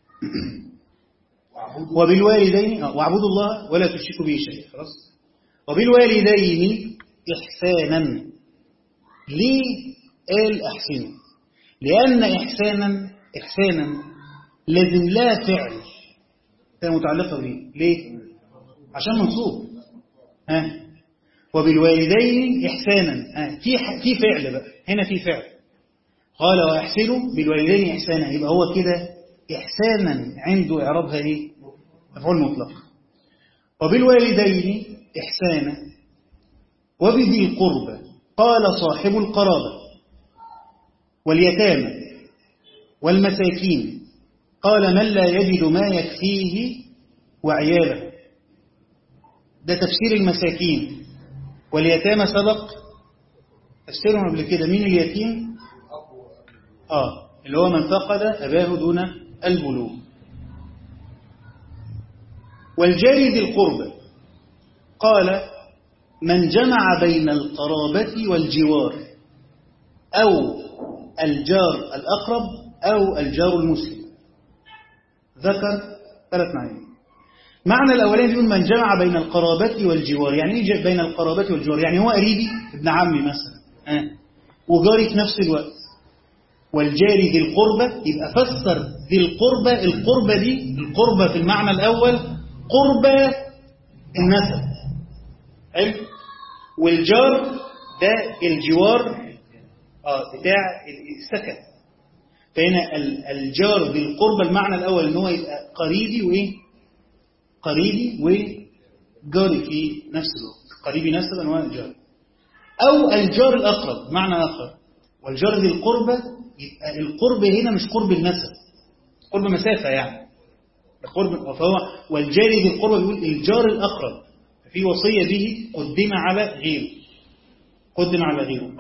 وبالوالدين واعبدوا الله ولا تشركوا به شيء خلاص وبالوالدين إحسانا ليه قال أحسنوا لأن إحسانا إحسانا لازم لا فعل متعلقة به ليه عشان منصوب ها وبالوالدين إحسانا ها في في فعل بقى هنا في فعل قال وأحسنوا بالوالدين إحسانا يبقى هو كده إحسانا عنده إعرابها إيه مفعول مطلق وبالوالدين إحسانا وبذي القربى قال صاحب القرابة واليتامى والمساكين قال من لا يجد ما يكفيه وعياله ده تفسير المساكين واليتامى سبق تفسيرهم قبل كده مين اليتيم آه اللي هو من فقد أباه دون البلوغ والجاري ذي القربى قال من جمع بين القرابة والجوار أو الجار الأقرب أو الجار المسلم ذكر ثلاث معاني معنى الأولين يقول من جمع بين القرابة والجوار يعني ايه بين القرابة والجوار يعني هو قريبي ابن عمي مثلا آه. وجاري في نفس الوقت والجاري ذي القربة يبقى فسر ذي القربة القربة دي القربة في المعنى الأول قربة النسب حلو والجار ده الجوار اه بتاع السكن فهنا الجار بالقربة المعنى الأول ان هو يبقى قريبي وإيه قريبي وجاري في نفس الوقت قريبي نسبا وجاري أو الجار الأقرب معنى آخر والجار ذي القربة يبقى القرب هنا مش قرب النسب قرب مسافة يعني قرب فهو والجاري ذي القربة بيقول الجار الأقرب في وصية به قدم على غيره قدم على غيره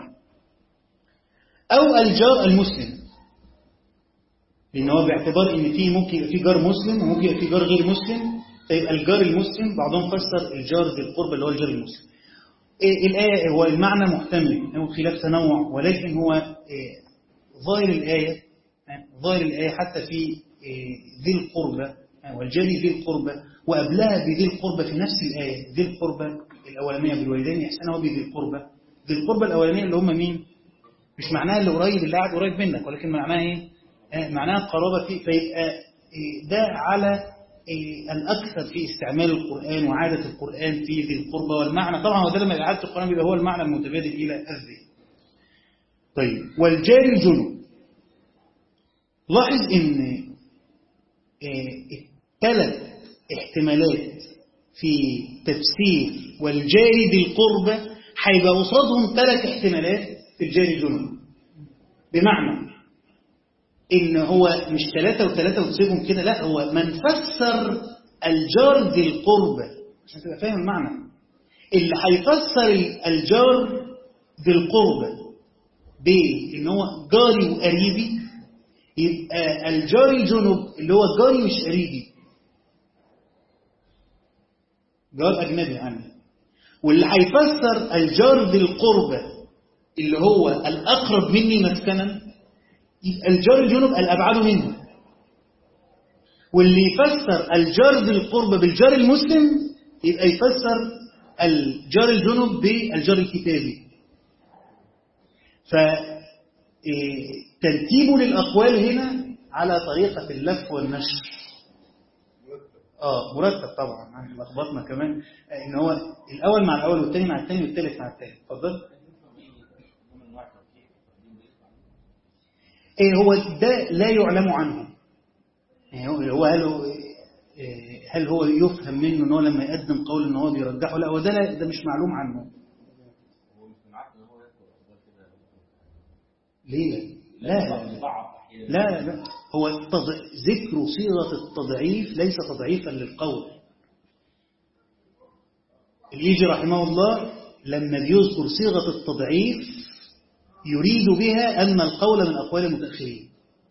أو الجار المسلم لأن هو باعتبار إن في ممكن يبقى في جار مسلم وممكن يبقى في جار غير مسلم طيب الجار المسلم بعضهم فسر الجار ذي القربة اللي هو الجار المسلم إيه الآية هو المعنى محتمل هو خلاف تنوع ولكن هو إيه ظاهر الآية ظاهر الآية حتى في إيه ذي القربة والجاري ذي القربة وقبلها بذي القربة في نفس الآية ذي القربة الأولانية بالوالدين إحسانا وبذي القربة ذي القربة الأولانية اللي هم مين؟ مش معناها اللي قريب اللي قاعد قريب منك ولكن معناها إيه؟ آه معناها قرابة فيه فيبقى إيه ده على إيه الأكثر في استعمال القرآن وعادة القرآن في ذي القربة والمعنى طبعا وده لما عادة القرآن بيبقى هو المعنى المتبادل إلى الذهن طيب والجاري الجنوب لاحظ إن الثلاث إيه احتمالات في تفسير والجاري ذي القربة هيبقى قصادهم ثلاث احتمالات في الجاري الجنوب بمعنى إن هو مش ثلاثة وثلاثة وتسيبهم كده لا هو من فسر الجار ذي القربة عشان تبقى فاهم المعنى اللي هيفسر الجار ذي القربة بإن هو جاري وقريبي يبقى الجاري الجنوب اللي هو جاري مش قريبي جار أجنبي عني واللي هيفسر الجار ذي القربة اللي هو الأقرب مني مسكنا يبقى الجار الجنوب الأبعد منه واللي يفسر الجار ذي القربة بالجار المسلم يبقى يفسر الجار الجنوب بالجار الكتابي فترتيبه للأقوال هنا على طريقة اللف والنشر اه مرتب طبعا احنا لخبطنا كمان ان هو الاول مع الاول والثاني مع الثاني والثالث مع الثالث اتفضل ايه هو ده لا يعلم عنه يعني هو هل هو هل هو يفهم منه ان هو لما يقدم قول ان هو بيرجحه لا هو ده لا ده مش معلوم عنه ليه لا لا لا هو التضع... ذكر صيغة التضعيف ليس تضعيفا للقول اليجي رحمه الله لما بيذكر صيغة التضعيف يريد بها أن القول من أقوال المتأخرين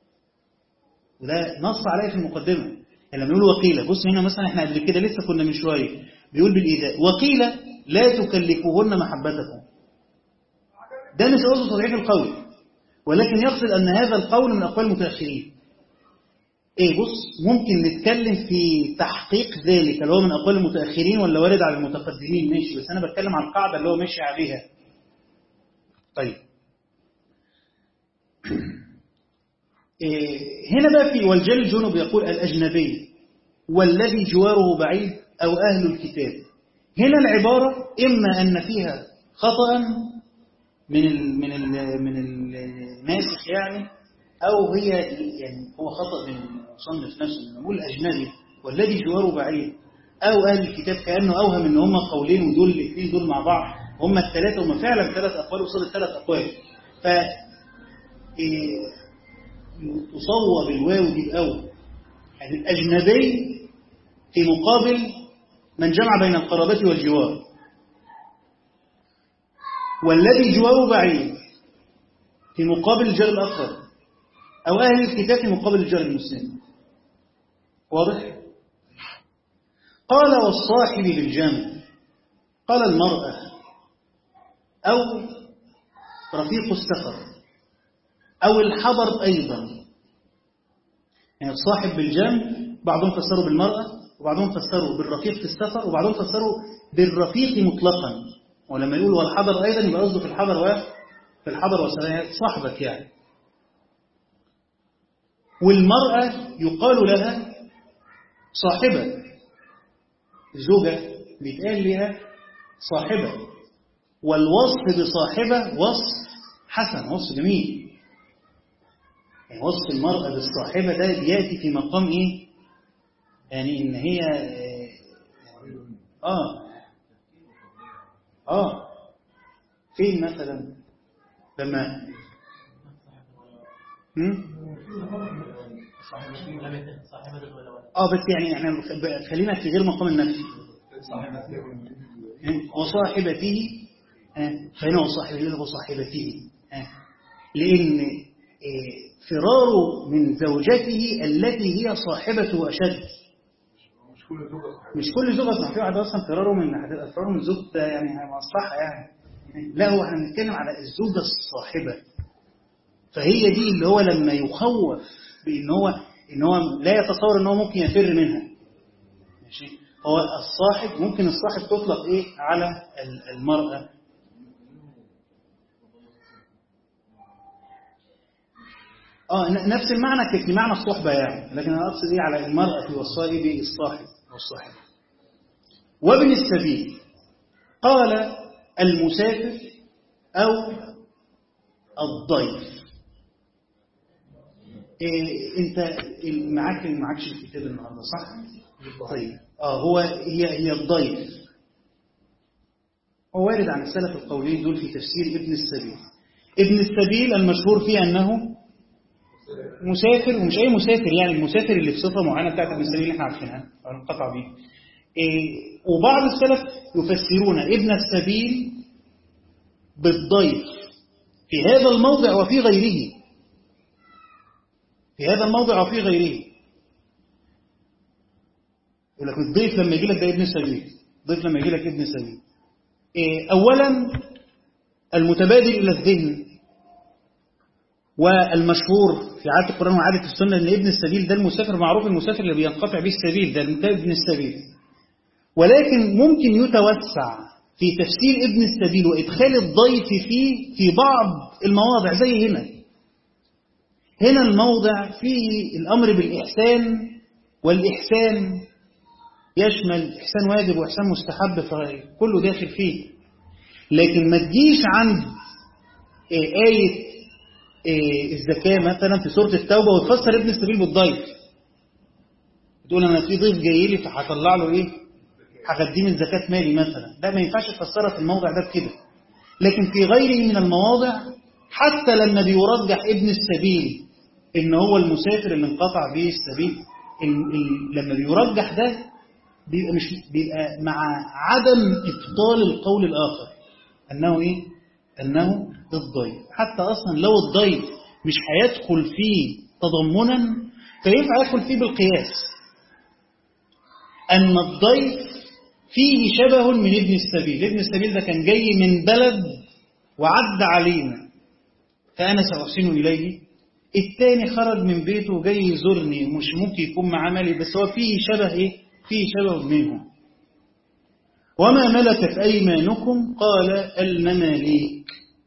وده نص عليه في المقدمة يعني لما يقول وقيل بص هنا مثلا احنا قبل كده لسه كنا من شوية بيقول بالإيذاء وقيل لا تكلفوهن محبتكم ده مش قصده تضعيف القول ولكن يقصد أن هذا القول من أقوال المتأخرين إيه بص ممكن نتكلم في تحقيق ذلك اللي هو من أقوال المتأخرين ولا وارد على المتقدمين ماشي بس أنا بتكلم عن القاعدة اللي هو ماشي عليها طيب إيه هنا بقى في والجل الجنوب يقول الأجنبي والذي جواره بعيد أو أهل الكتاب هنا العبارة إما أن فيها خطأ من ال من ال من الناسخ يعني أو هي يعني هو خطأ من المصنف نفسه نقول أجنبي والذي جواره بعيد أو أهل الكتاب كأنه أوهم إن هم قولين ودول الاثنين دول مع بعض هم الثلاثة هم فعلا ثلاث أقوال وصل الثلاث أقوال ف تصوب الواو دي بأول يعني الأجنبي في مقابل من جمع بين القرابة والجوار والذي جواره بعيد في مقابل الجار الأقرب أو أهل الكتاب في مقابل الجار المسلم واضح؟ قال والصاحب بالجمع قال المرأة أو رفيق السفر أو الحضر أيضا يعني الصاحب بالجمع بعضهم فسروا بالمرأة وبعضهم فسروا بالرفيق في السفر وبعضهم فسروا بالرفيق مطلقا ولما يقول والحضر أيضا يبقى قصده في الحضر وفي الحضر صاحبك يعني والمرأة يقال لها صاحبة الزوجة بيتقال لها صاحبة والوصف بصاحبة وصف حسن وصف جميل يعني وصف المرأة بالصاحبة ده بيأتي في مقام إيه يعني إن هي آه آه فين مثلا لما اه بس يعني احنا خلينا في غير مقام النفي وصاحبته فهنا وصاحبته وصاحبته لأن فراره من زوجته التي هي صاحبته أشد مش كل زوجة صح في واحد أصلا فراره من هتبقى فراره من زوجته يعني مصلحة يعني لا هو احنا بنتكلم على الزوجة الصاحبة فهي دي اللي هو لما يخوف بان هو ان هو لا يتصور ان هو ممكن يفر منها ماشي هو الصاحب ممكن الصاحب تطلق ايه على المرأة اه نفس المعنى في معنى الصحبة يعني لكن انا اقصد ايه على المرأة والصائب الصاحب والصاحب وابن السبيل قال المسافر او الضيف إيه انت معاك معكش الكتاب النهارده صح طيب اه هو هي هي الضيف هو وارد عن السلف القولين دول في تفسير ابن السبيل ابن السبيل المشهور فيه انه مسافر ومش اي مسافر يعني المسافر اللي بصفه معينه بتاعت ابن السبيل اللي احنا عارفينها انقطع بيه إيه وبعض السلف يفسرون ابن السبيل بالضيف في هذا الموضع وفي غيره في هذا الموضع وفي غيره يقول لك الضيف لما يجي لك ده ابن سبيل الضيف لما يجي لك ابن سبيل إيه أولا المتبادل إلى الذهن والمشهور في عادة القرآن وعادة السنة أن ابن السبيل ده المسافر معروف المسافر اللي بينقطع به السبيل ده ابن السبيل ولكن ممكن يتوسع في تفسير ابن السبيل وإدخال الضيف فيه في بعض المواضع زي هنا هنا الموضع فيه الأمر بالإحسان والإحسان يشمل إحسان واجب وإحسان مستحب فكله داخل فيه لكن ما تجيش عند آية الزكاة مثلا في سورة التوبة وتفسر ابن السبيل بالضيف تقول أنا في ضيف جاي لي فهطلع له إيه هغديه من زكاة مالي مثلا ده ما ينفعش تفسرها في الموضع ده بكده لكن في غيره من المواضع حتى لما بيرجح ابن السبيل ان هو المسافر اللي انقطع به السبيل لما بيرجح ده بيبقى مش بيبقى مع عدم ابطال القول الاخر انه ايه انه الضيف حتى اصلا لو الضيف مش هيدخل فيه تضمنا فينفع يدخل فيه بالقياس ان الضيف فيه شبه من ابن السبيل ابن السبيل ده كان جاي من بلد وعد علينا فأنا سأحسن إليه الثاني خرج من بيته وجاي يزورني مش ممكن يكون معاه مالي بس هو فيه شبه إيه؟ فيه شبه منهم وما ملكت أيمانكم قال المماليك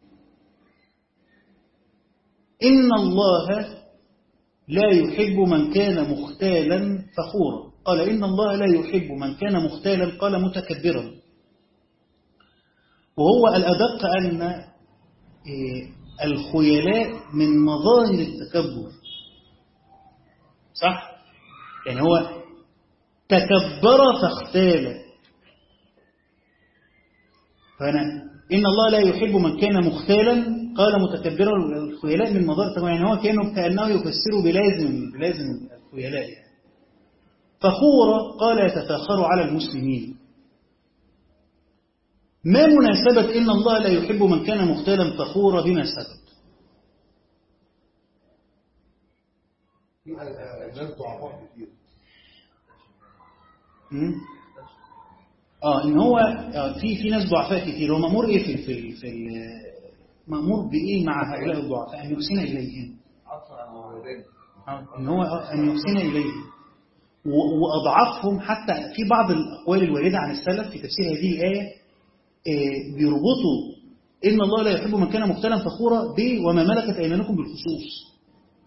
إن الله لا يحب من كان مختالا فخورا قال إن الله لا يحب من كان مختالا قال متكبرا وهو الأدق أن الخيلاء من مظاهر التكبر صح؟ يعني هو تكبر فاختال فأنا إن الله لا يحب من كان مختالا قال متكبرا الخيلاء من مظاهر التكبر يعني هو كأنه, كأنه يفسره بلازم بلازم الخيلاء يعني. فخورا قال يتفاخر على المسلمين ما مناسبة إن الله لا يحب من كان مختالا فخورا بما سبب اه ان هو في في ناس ضعفاء كتير هو مامور ايه في في في مامور بايه مع هؤلاء الضعفاء ان يحسن اليهم ان هو ان يحسن اليهم وأضعفهم حتى في بعض الأقوال الواردة عن السلف في تفسير هذه الآية بيربطوا إن الله لا يحب من كان مختالا فخورا ب وما ملكت أيمانكم بالخصوص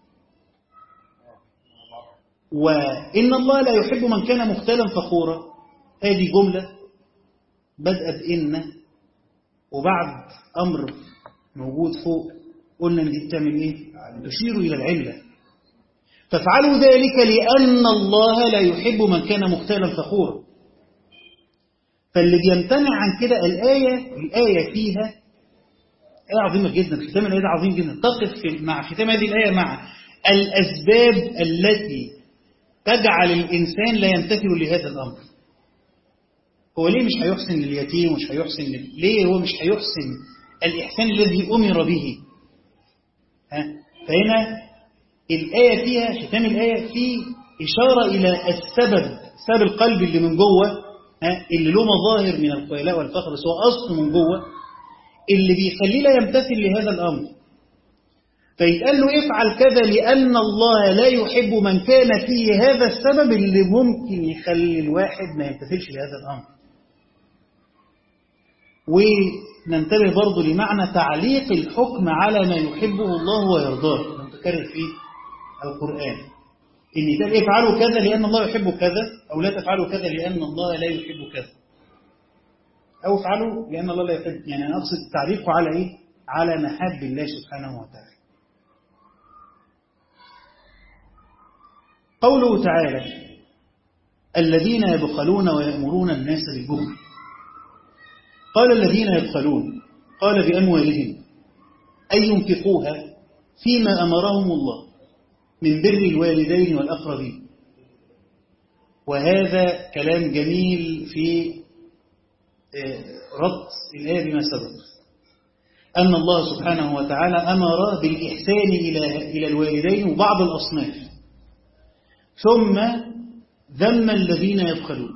وإن الله لا يحب من كان مختالا فخورا هذه جملة بدأ بإن وبعد أمر موجود فوق قلنا إن دي بتعمل إيه؟ تشير إلى العلة فافعلوا ذلك لأن الله لا يحب من كان مختالا فخورا فاللي بيمتنع عن كده الآية الآية فيها آية عظيمة جدا ختام الآية عظيم جدا تقف في مع ختام هذه الآية مع الأسباب التي تجعل الإنسان لا يمتثل لهذا الأمر هو ليه مش هيحسن لليتيم ومش هيحسن لل... ليه هو مش هيحسن الإحسان الذي أمر به ها؟ فهنا الآية فيها ختام الآية في إشارة إلى السبب بسبب القلب اللي من جوه ها اللي له مظاهر من الخيلاء والفخر بس هو أصله من جوه اللي بيخليه لا يمتثل لهذا الأمر فيتقال له افعل كذا لأن الله لا يحب من كان فيه هذا السبب اللي ممكن يخلي الواحد ما يمتثلش لهذا الأمر وننتبه برضو لمعنى تعليق الحكم على ما يحبه الله ويرضاه متكرر في القرآن إن يتقال افعلوا كذا لأن الله يحب كذا أو لا تفعلوا كذا لأن الله لا يحب كذا أو افعلوا لأن الله لا يحب يعني أنا أقصد تعليقه على إيه؟ على محاب الله سبحانه وتعالى قوله تعالى الذين يبخلون ويأمرون الناس بالبخل قال الذين يبخلون قال بأموالهم أن ينفقوها فيما أمرهم الله من بر الوالدين والأقربين وهذا كلام جميل في ربط الآية بما سبق أن الله سبحانه وتعالى أمر بالإحسان إلى إلى الوالدين وبعض الأصناف ثم ذم الذين يبخلون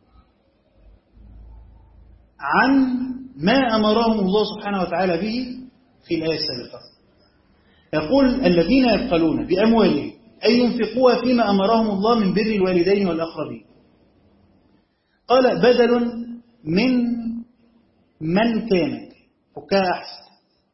عن ما أمرهم الله سبحانه وتعالى به في الآية السابقة يقول الذين يبخلون بأموالهم أي ينفقوها فيما أمرهم الله من بر الوالدين والأقربين قال بدل من من كان فكها أحسن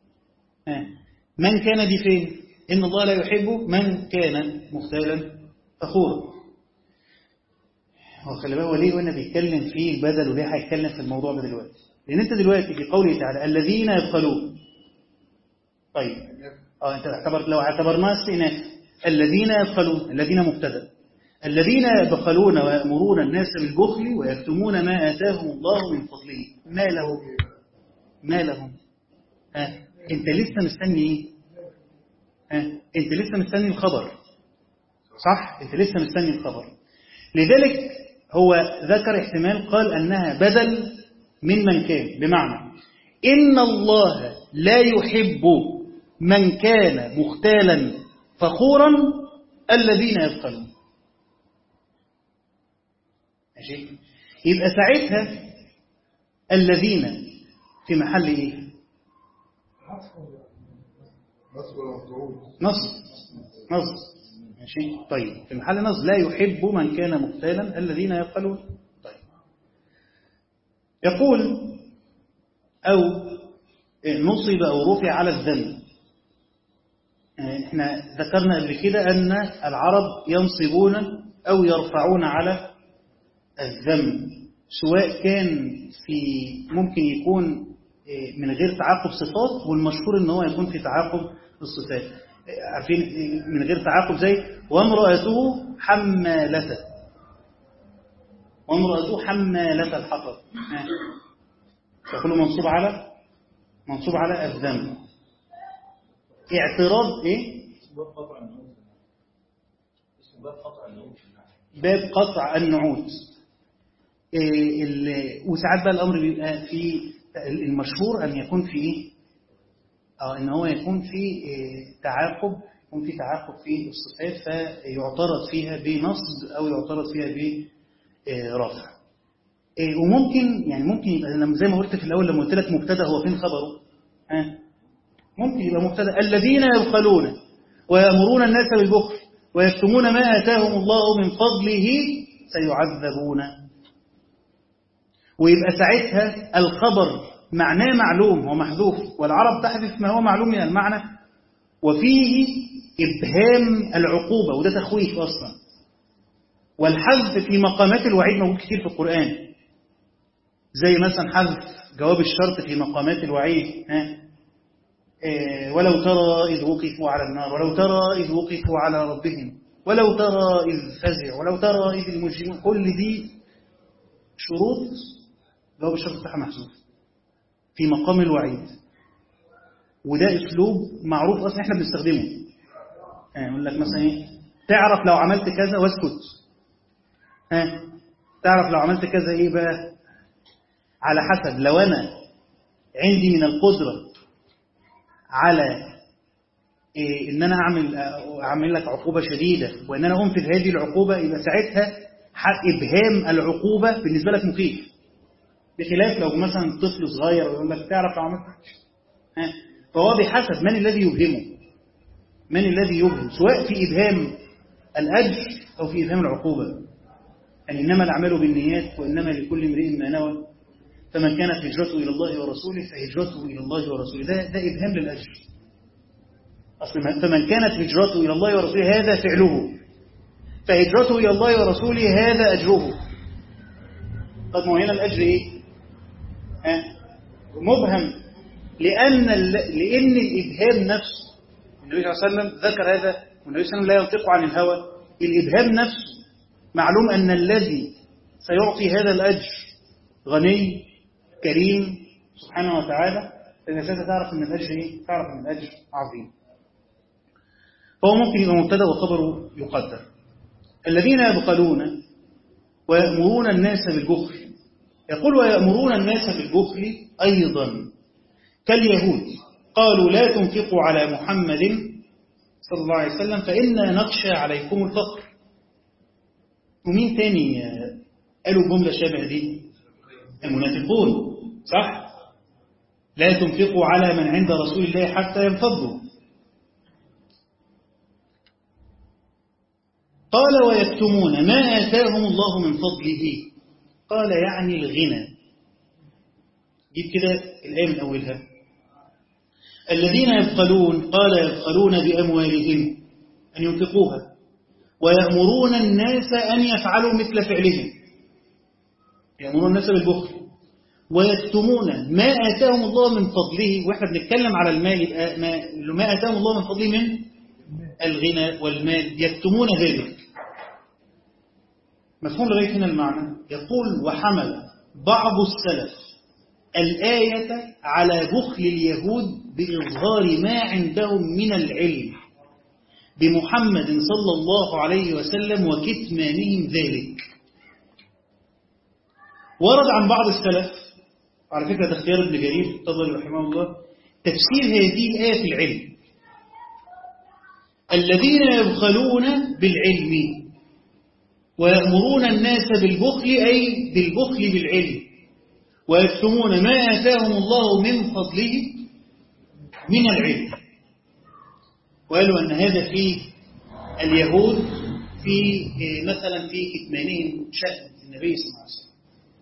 من كان دي فين إن الله لا يحب من كان مختالا فخورا هو خلي بالك وليه وانا بيتكلم في البدل وليه هيتكلم في الموضوع ده دلوقتي لان انت دلوقتي في قوله تعالى الذين يبخلون طيب اه انت اعتبرت لو اعتبرناه استئناف الذين يبخلون الذين مبتدا الذين يبخلون ويأمرون الناس بالبخل ويكتمون ما آتاهم الله من فضله ما لهم ما لهم ها انت لسه مستني ايه ها انت لسه مستني الخبر صح انت لسه مستني الخبر لذلك هو ذكر احتمال قال أنها بدل من من كان بمعنى إن الله لا يحب من كان مختالا فخورا الذين يبخلون ماشي يبقى ساعتها الذين في محل ايه نصب نصب ماشي طيب في محل نصب لا يحب من كان مختالا الذين يبخلون طيب يقول أو نصب أو رفع على الذم احنا ذكرنا قبل كده أن العرب ينصبون أو يرفعون على الذم سواء كان في ممكن يكون من غير تعاقب صفات والمشهور ان هو يكون في تعاقب الصفات عارفين من غير تعاقب زي وامرأته حمالة وامرأته حمالة الحطب يقول منصوب على منصوب على الذنب اعتراض ايه باب قطع النعوت إيه وساعات بقى الامر بيبقى في المشهور ان يكون في ايه اه ان هو يكون في إيه تعاقب يكون في تعاقب في الصفات فيعترض فيها بنصب او يعترض فيها برفع إيه وممكن يعني ممكن يبقى لما زي ما قلت في الاول لما قلت لك مبتدا هو فين خبره ها آه ممكن يبقى مبتدا الذين يبخلون ويأمرون الناس بالبخل ويكتمون ما آتاهم الله من فضله سيعذبون ويبقى ساعتها الخبر معناه معلوم ومحذوف والعرب تحذف ما هو معلوم من المعنى وفيه إبهام العقوبة وده تخويف أصلا والحذف في مقامات الوعيد موجود كتير في القرآن زي مثلا حذف جواب الشرط في مقامات الوعيد ها إيه ولو ترى إذ وقفوا على النار ولو ترى إذ وقفوا على ربهم ولو ترى إذ فزع ولو ترى إذ المجرمون كل دي شروط جواب الشرط بتاعها محذوف في مقام الوعيد وده اسلوب معروف اصلا احنا بنستخدمه يعني يقول لك مثلا ايه تعرف لو عملت كذا واسكت ها تعرف لو عملت كذا ايه بقى على حسب لو انا عندي من القدره على إيه ان انا اعمل اعمل لك عقوبه شديده وان انا انفذ هذه العقوبه يبقى ساعتها إبهام العقوبة بالنسبة لك مخيف بخلاف لو مثلا طفل صغير يقول لك تعرف لو عملت ها فهو بحسب من الذي يبهمه من الذي يبهم سواء في إبهام الأجر أو في إبهام العقوبة يعني إنما الأعمال بالنيات وإنما لكل امرئ ما نوى فمن كانت هجرته إلى الله ورسوله فهجرته إلى الله ورسوله ده, ده إبهام للأجر أصل فمن كانت هجرته إلى الله ورسوله هذا فعله فهجرته إلى الله ورسوله هذا أجره طب ما هنا الأجر إيه؟ ها؟ مبهم لأن لأن الإبهام نفسه النبي صلى الله عليه وسلم ذكر هذا والنبي صلى الله عليه وسلم لا ينطق عن الهوى الإبهام نفسه معلوم أن الذي سيعطي هذا الأجر غني كريم سبحانه وتعالى فإذا ساعتها تعرف أن الأجر إيه؟ تعرف أن الأجر عظيم فهو ممكن يبقى مبتدا وخبره يقدر الذين يبخلون ويأمرون الناس بالبخل يقول ويأمرون الناس بالبخل أيضا كاليهود قالوا لا تنفقوا على محمد صلى الله عليه وسلم فإنا نخشى عليكم الفقر ومين تاني قالوا جملة شبه دي المنافقون صح لا تنفقوا على من عند رسول الله حتى ينفضوا قال ويكتمون ما آتاهم الله من فضله قال يعني الغنى جيب كده الآية من أولها الذين يبخلون قال يبخلون بأموالهم أن ينفقوها ويأمرون الناس أن يفعلوا مثل فعلهم يأمرون الناس بالبخل ويكتمون ما آتاهم الله من فضله وإحنا بنتكلم على المال يبقى ما, ما آتاهم الله من فضله من الغنى والمال يكتمون ذلك مفهوم لغاية هنا المعنى يقول وحمل بعض السلف الآية على بخل اليهود بإظهار ما عندهم من العلم بمحمد صلى الله عليه وسلم وكتمانهم ذلك ورد عن بعض السلف على فكرة ده اختيار ابن جرير تفضل رحمه الله تفسير هذه الآية في العلم الذين يبخلون بالعلم ويأمرون الناس بالبخل أي بالبخل بالعلم ويكتمون ما آتاهم الله من فضله من العلم وقالوا أن هذا في اليهود في مثلا في كتمانهم شأن النبي صلى الله عليه وسلم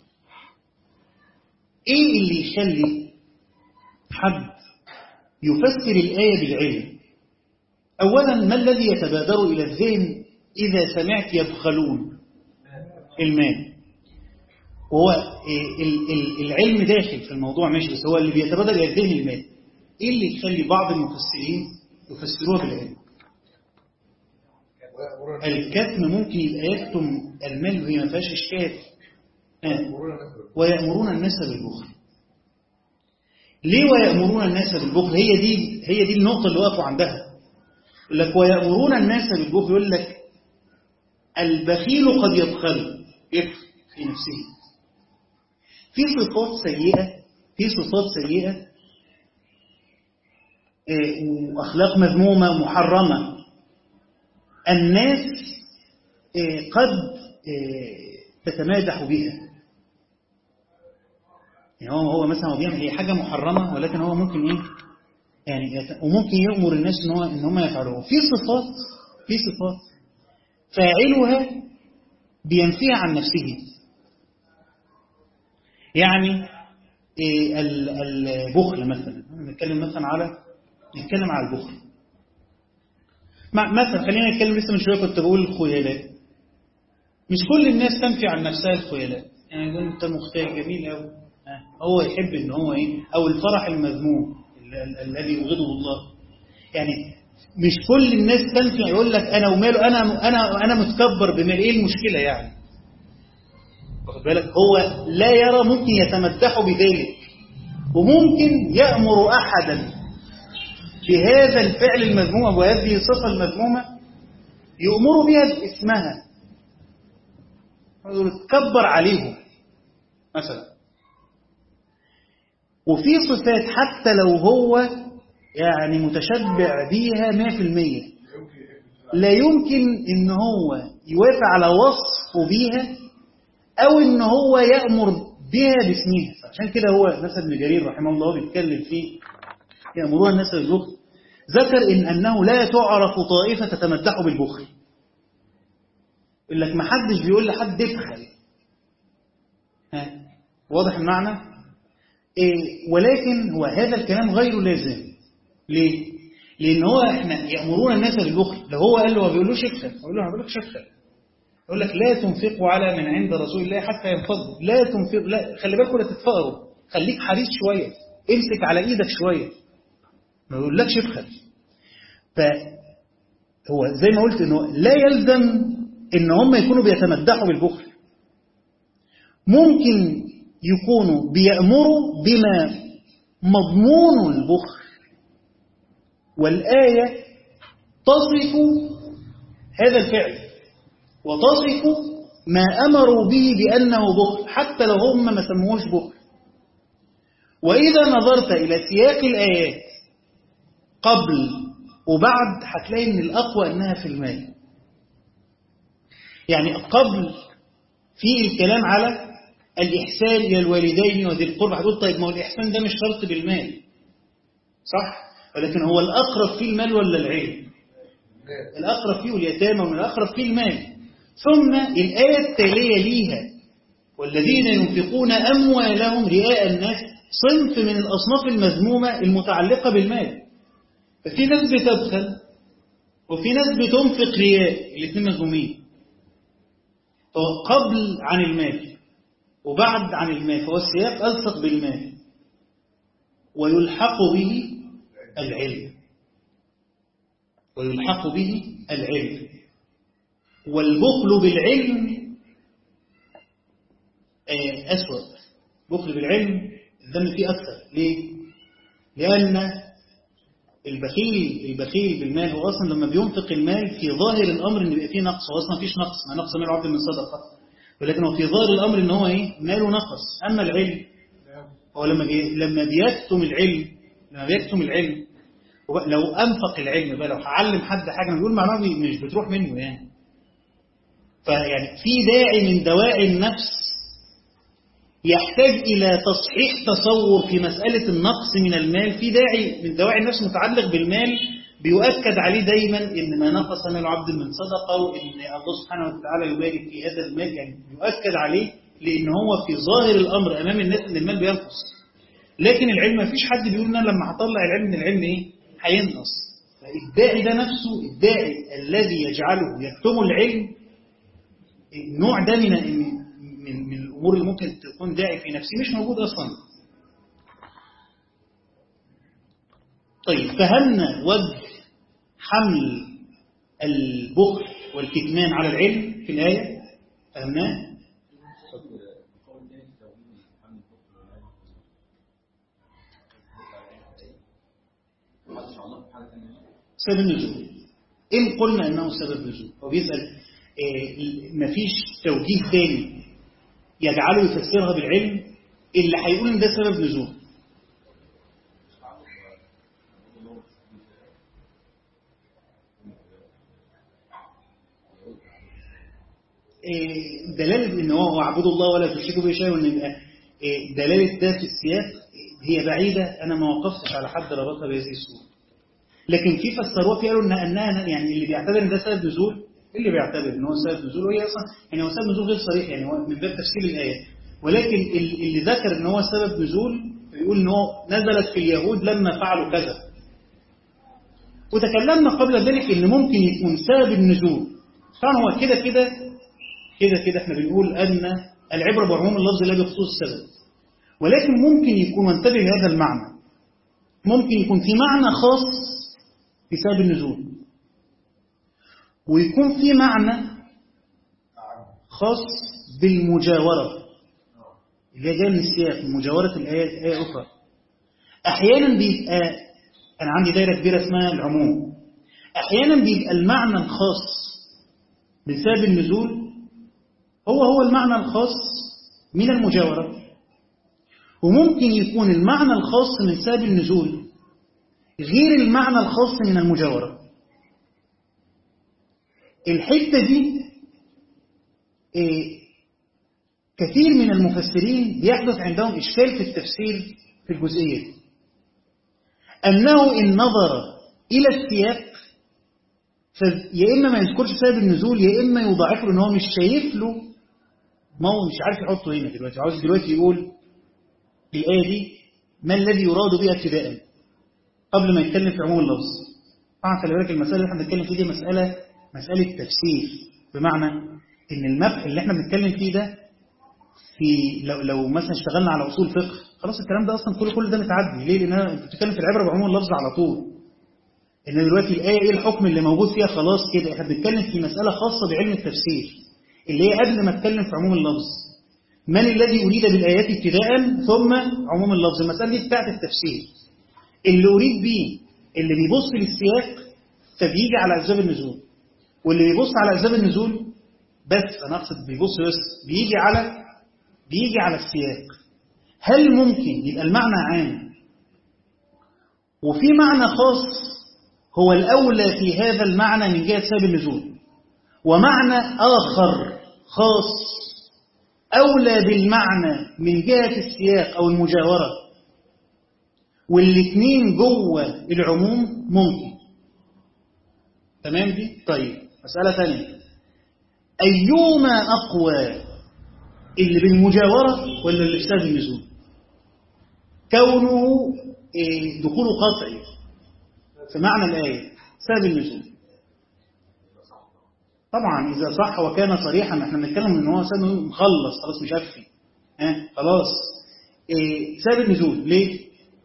ايه اللي يخلي حد يفسر الآية بالعلم أولا ما الذي يتبادر إلى الذهن إذا سمعت يبخلون المال وهو العلم داخل في الموضوع ماشي بس هو اللي بيتبادر إلى الذهن المال إيه اللي يخلي بعض المفسرين يفسروها بالعلم الكتم ممكن يبقى يكتم المال وهي ما فيهاش إشكال ويأمرون الناس بالبخل ليه ويأمرون الناس بالبخل هي دي هي دي النقطة اللي وقفوا عندها يقول لك ويأمرون الناس بالبخل يقول لك البخيل قد يبخل يكفي في نفسه في صفات سيئة في صفات سيئة وأخلاق مذمومة محرمة الناس قد تتمادح بها يعني هو هو مثلا هو بيعمل هي حاجة محرمة ولكن هو ممكن ايه يعني وممكن يأمر الناس ان هو ان هم يفعلوها في صفات في صفات فاعلها بينفيها عن نفسه يعني إيه البخل مثلا نتكلم مثلا على نتكلم على البخل مثلا خلينا نتكلم لسه من شويه كنت بقول الخيالات مش كل الناس تنفي عن نفسها الخيالات يعني يقول انت مختار جميل قوي هو يحب ان هو ايه او الفرح المذموم الذي يبغضه الله يعني مش كل الناس تنفع يقول لك انا وماله انا انا انا متكبر بمال ايه المشكله يعني واخد بالك هو لا يرى ممكن يتمدح بذلك وممكن يأمر احدا بهذا الفعل المذموم وهذه الصفه المذمومه يأمر بها باسمها تكبر عليهم مثلا وفي صفات حتى لو هو يعني متشبع بيها 100% لا يمكن ان هو يوافق على وصفه بيها أو إن هو يأمر بها باسمها عشان كده هو مثلا ابن جرير رحمه الله بيتكلم فيه يأمرون الناس بالبخل ذكر إن أنه لا تعرف طائفة تتمدح بالبخل يقول لك ما حدش بيقول لحد ابخل ها واضح المعنى إيه ولكن هو هذا الكلام غير لازم ليه لان هو احنا يامرون الناس بالبخل لو هو قال له ما بيقولوش ابخل اقول له ما بقولكش ابخل يقول لك لا تنفقوا على من عند رسول الله حتى ينفضوا لا تنفق لا خلي بالكم لا تتفقروا خليك حريص شويه امسك على ايدك شويه ما بيقولكش ابخل فهو زي ما قلت انه لا يلزم ان هم يكونوا بيتمدحوا بالبخل ممكن يكونوا بيأمروا بما مضمون البخل والآية تصف هذا الفعل وتصف ما أمروا به بأنه بخل حتى لو هم ما سموهوش بخل وإذا نظرت إلى سياق الآيات قبل وبعد هتلاقي إن الأقوى أنها في المال يعني قبل في الكلام على الإحسان إلى الوالدين وذي القربى هتقول طيب ما هو الإحسان ده مش شرط بالمال صح؟ ولكن هو الأقرب فيه المال ولا العلم؟ الأقرب فيه اليتامى ومن الأقرب فيه المال ثم الآية التالية ليها والذين ينفقون أموالهم رئاء الناس صنف من الأصناف المذمومة المتعلقة بالمال ففي ناس بتبخل وفي ناس بتنفق رياء الاثنين مذمومين فهو قبل عن المال وبعد عن المال فهو السياق ألصق بالمال ويلحق به العلم ويلحق به العلم والبخل بالعلم أسود بخل بالعلم الذم فيه أكثر ليه؟ لأن البخيل البخيل بالمال هو أصلا لما بينفق المال في ظاهر الأمر إن يبقى فيه نقص هو أصلا مفيش نقص ما نقص مال عبد من صدقة ولكن هو في ظاهر الأمر إن هو إيه؟ ماله نقص أما العلم هو لما بي لما بيكتم العلم لما بيكتم العلم لو أنفق العلم بقى لو هعلم حد حاجة بيقول معلومة مش بتروح منه يعني فيعني في داعي من دواعي النفس يحتاج إلى تصحيح تصور في مسألة النقص من المال في داعي من دواعي النفس متعلق بالمال بيؤكد عليه دايما إن ما نقص مال عبد من صدقة وإن الله سبحانه وتعالى يبارك في هذا المال يعني يؤكد عليه لأن هو في ظاهر الأمر أمام الناس إن المال بينقص لكن العلم ما فيش حد بيقول لنا لما هطلع العلم من العلم إيه هينقص فالداعي ده نفسه الداعي الذي يجعله يكتم العلم النوع ده من من من الامور اللي ممكن تكون داعي في نفسه مش موجود اصلا طيب فهمنا وجه حمل البخل والكتمان على العلم في الآية فهمناه سبب النزول إن قلنا أنه سبب نزول هو بيسأل إيه مفيش توجيه ثاني يجعله يفسرها بالعلم اللي هيقول ان ده سبب نزول إيه دلالة ان هو اعبدوا الله ولا تشركوا به شيء وان يبقى إيه دلالة ده في السياق هي بعيدة انا ما وقفتش على حد ربطها بهذه الصورة لكن في فسروها في قالوا ان انها يعني اللي بيعتبر ان ده سبب نزول اللي بيعتبر ان هو سبب نزول وهي اصلا يعني هو سبب نزول غير صريح يعني هو من باب تفسير الايات ولكن اللي ذكر ان هو سبب نزول بيقول ان هو نزلت في اليهود لما فعلوا كذا وتكلمنا قبل ذلك ان ممكن يكون سبب النزول طبعا هو كده كده كده كده احنا بنقول ان العبره بعموم اللفظ لا بخصوص السبب ولكن ممكن يكون وانتبه لهذا المعنى ممكن يكون في معنى خاص بسبب النزول ويكون في معنى خاص بالمجاورة اللي هي جايه من السياق مجاورة الآية آية أخرى أحيانا بيبقى أنا عندي دايرة كبيرة اسمها العموم أحيانا بيبقى المعنى الخاص بسبب النزول هو هو المعنى الخاص من المجاورة وممكن يكون المعنى الخاص من سبب النزول غير المعنى الخاص من المجاورة الحتة دي إيه كثير من المفسرين بيحدث عندهم إشكال في التفسير في الجزئية دي أنه إن نظر إلى السياق فيا إما ما يذكرش سبب النزول يا إما يضاعف له إن هو مش شايف له ما هو مش عارف يحطه هنا دلوقتي عاوز دلوقتي يقول الآية دي ما الذي يراد بها ابتداء قبل ما يتكلم في عموم اللفظ طبعا خلي بالك المسألة اللي احنا بنتكلم فيه دي مسألة مسألة تفسير بمعنى إن المبحث اللي احنا بنتكلم فيه ده في لو, لو مثلا اشتغلنا على أصول فقه خلاص الكلام ده أصلا كل كل ده متعدي ليه؟ لأن أنا بتتكلم في العبرة بعموم اللفظ على طول إن دلوقتي الآية إيه الحكم اللي موجود فيها خلاص كده احنا بنتكلم في مسألة خاصة بعلم التفسير اللي هي قبل ما اتكلم في عموم اللفظ من الذي أريد بالآيات ابتداء ثم عموم اللفظ المسألة دي بتاعت التفسير اللي أريد بيه اللي بيبص للسياق فبيجي على أسباب النزول واللي بيبص على أسباب النزول بس أنا أقصد بيبص بس بيجي على بيجي على السياق هل ممكن يبقى المعنى عام وفي معنى خاص هو الأولى في هذا المعنى من جهة سبب النزول ومعنى آخر خاص أولى بالمعنى من جهة السياق أو المجاورة والاثنين جوه العموم ممكن تمام دي؟ طيب مسألة ثانية أيهما أقوى اللي بالمجاورة ولا اللي بسبب النزول كونه دخول قطعي في معنى الآية سبب النزول طبعا إذا صح وكان صريحا احنا بنتكلم ان هو سبب مخلص خلاص مش أخفي ها خلاص إيه سبب النزول ليه؟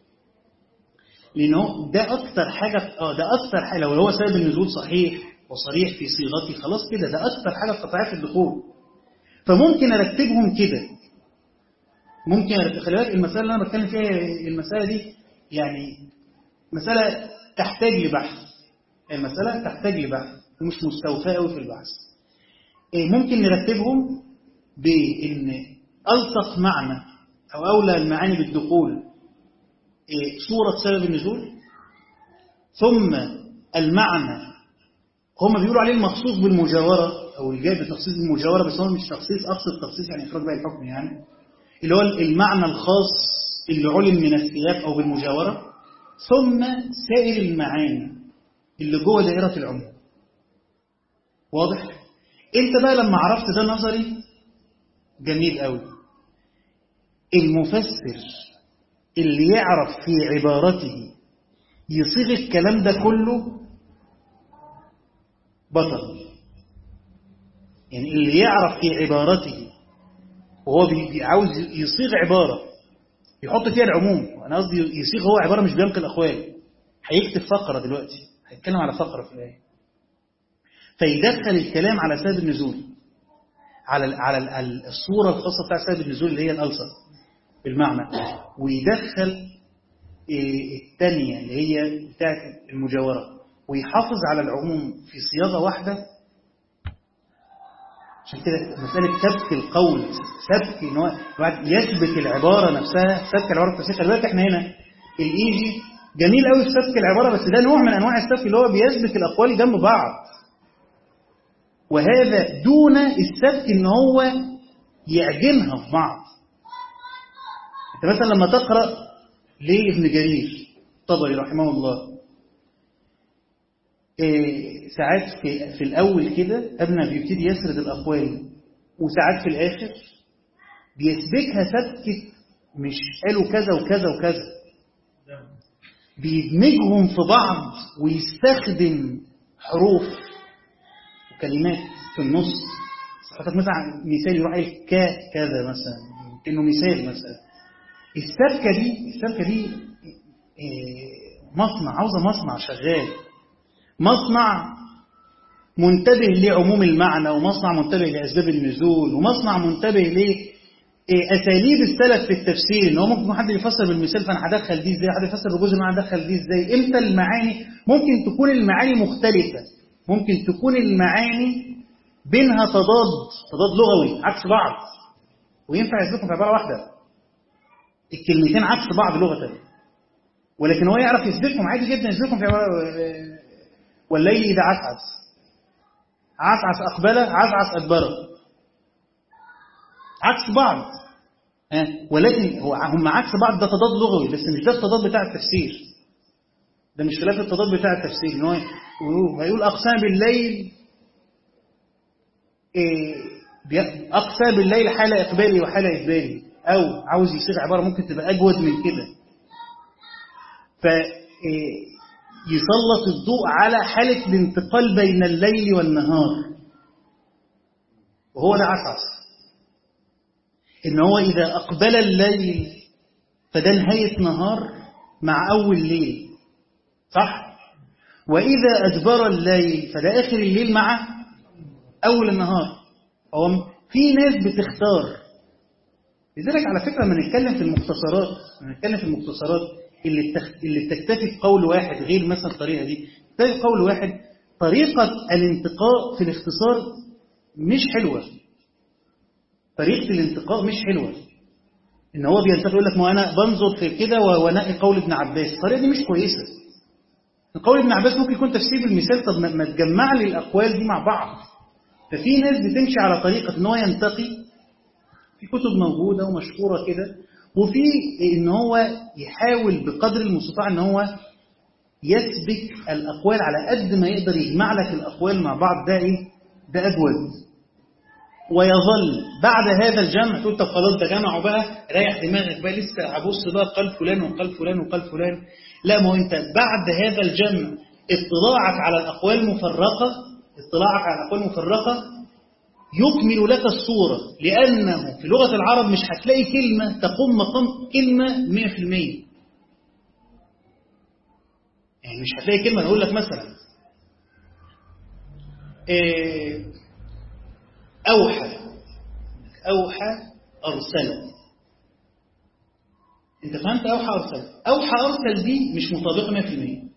لأنه ده أكتر حاجة اه ده أكتر حاجة لو هو سبب النزول صحيح وصريح في صيغته خلاص كده ده أكتر حاجة قطعية في الدخول فممكن أرتبهم كده ممكن أرتب خلي بالك المسألة اللي أنا بتكلم فيها المسألة دي يعني مسألة تحتاج لبحث المسألة تحتاج لبحث ومش مستوفاة قوي في البحث إيه ممكن نرتبهم بإن ألصق معنى أو أولى المعاني بالدخول إيه صورة سبب النزول ثم المعنى هم بيقولوا عليه المخصوص بالمجاورة أو الجاي بتخصيص المجاورة بس هو مش تخصيص أقصد تخصيص يعني إخراج بقى الحكم يعني اللي هو المعنى الخاص اللي علم من السياق أو بالمجاورة ثم سائر المعاني اللي جوه دائرة العموم واضح؟ انت بقى لما عرفت ده نظري جميل قوي المفسر اللي يعرف في عبارته يصيغ الكلام ده كله بطل يعني اللي يعرف في عبارته وهو عاوز يصيغ عبارة يحط فيها العموم أنا قصدي يصيغ هو عبارة مش بينقل الأقوال هيكتب فقرة دلوقتي هيتكلم على فقرة في الآية فيدخل الكلام على سبب النزول على على الصورة الخاصة بتاع سبب النزول اللي هي الألسر بالمعنى ويدخل الثانية اللي هي بتاعت المجاورة ويحافظ على العموم في صياغة واحدة عشان كده مسألة سبك القول سبك ان هو يسبك العبارة نفسها سبك العبارة التفسير خلي بالك احنا هنا الإيجي جميل قوي في سبك العبارة بس ده نوع من أنواع السبك اللي هو بيسبك الأقوال جنب بعض وهذا دون السبك ان هو يعجنها في بعض انت مثلا لما تقرأ لابن جرير طبري رحمه الله إيه ساعات في, في الأول كده قبل ما بيبتدي يسرد الأقوال وساعات في الآخر بيسبكها سبكة مش قالوا كذا وكذا وكذا بيدمجهم في بعض ويستخدم حروف وكلمات في النص حضرتك مثلا مثال يروح قايل ك كذا مثلا كأنه مثال مثلا السبكة دي السبكة دي مصنع عاوزة مصنع شغال مصنع منتبه لعموم المعنى ومصنع منتبه لأسباب النزول ومصنع منتبه لأساليب السلف في التفسير إن هو ممكن حد يفسر بالمثال فأنا هدخل دي إزاي حد يفسر بجزء ما هدخل دي إزاي إمتى المعاني ممكن تكون المعاني مختلفة ممكن تكون المعاني بينها تضاد تضاد لغوي عكس بعض وينفع يثبتهم في عبارة واحدة الكلمتين عكس بعض لغة ولكن هو يعرف يثبتهم عادي جدا يثبتهم في عبارة والليل إذا عسعس عسعس أقبل عسعس أدبر عكس بعض ها ولكن هو هم عكس بعض ده تضاد لغوي بس مش ده التضاد بتاع التفسير ده مش خلاف التضاد بتاع التفسير ان هو هيقول اقسام بالليل إيه اقسام بالليل حاله اقبالي وحاله ادباري او عاوز يصيغ عباره ممكن تبقى اجود من كده ف يسلط الضوء على حالة الانتقال بين الليل والنهار وهو ده عسعس إن هو إذا أقبل الليل فده نهاية نهار مع أول ليل صح؟ وإذا أدبر الليل فده آخر الليل مع أول النهار هو في ناس بتختار لذلك على فكرة لما نتكلم في المختصرات لما نتكلم في المختصرات اللي اللي بتكتفي بقول واحد غير مثلا الطريقة دي تكتفي بقول واحد طريقة الانتقاء في الاختصار مش حلوة طريقة الانتقاء مش حلوة ان هو بينتقي يقول لك ما انا بنظر في كده وانقي قول ابن عباس الطريقة دي مش كويسة قول ابن عباس ممكن يكون تفسير بالمثال طب ما تجمع لي الاقوال دي مع بعض ففي ناس بتمشي على طريقة ان هو ينتقي في كتب موجودة ومشهورة كده وفي ان هو يحاول بقدر المستطاع ان هو يسبك الاقوال على قد ما يقدر يجمع لك الاقوال مع بعض ده ايه ده اجود ويظل بعد هذا الجمع تقول طب خلاص ده جمعوا بقى ريح دماغك بقى لسه هبص بقى قال فلان وقال فلان وقال فلان لا ما هو انت بعد هذا الجمع اطلاعك على الاقوال مفرقه اطلاعك على الاقوال مفرقه يكمل لك الصورة لأنه في لغة العرب مش هتلاقي كلمة تقوم مقام كلمة 100% يعني مش هتلاقي كلمة أقول لك مثلا إيه أوحى أوحى أرسل أنت فهمت أوحى أرسل أوحى أرسل دي مش مطابقة 100%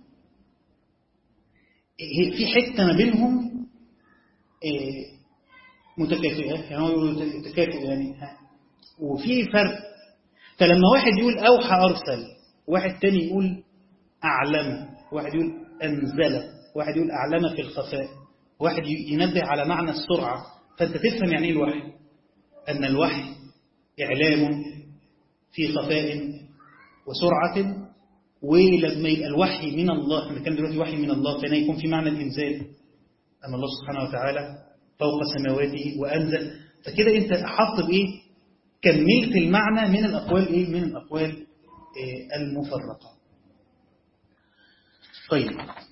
في حتة ما بينهم إيه متكافئة يعني هو يقول تكافؤ يعني وفي فرق فلما واحد يقول أوحى أرسل واحد تاني يقول أعلم واحد يقول أنزل واحد يقول أعلم في الخفاء واحد ينبه على معنى السرعة فأنت تفهم يعني ايه الوحي أن الوحي إعلام في خفاء وسرعة ولما يبقى الوحي من الله احنا كان دلوقتي وحي من الله فهنا يكون في معنى الإنزال أن الله سبحانه وتعالى فوق سماواته وأنزل فكده أنت أحط بإيه كملت المعنى من الأقوال إيه من الأقوال إيه المفرقة طيب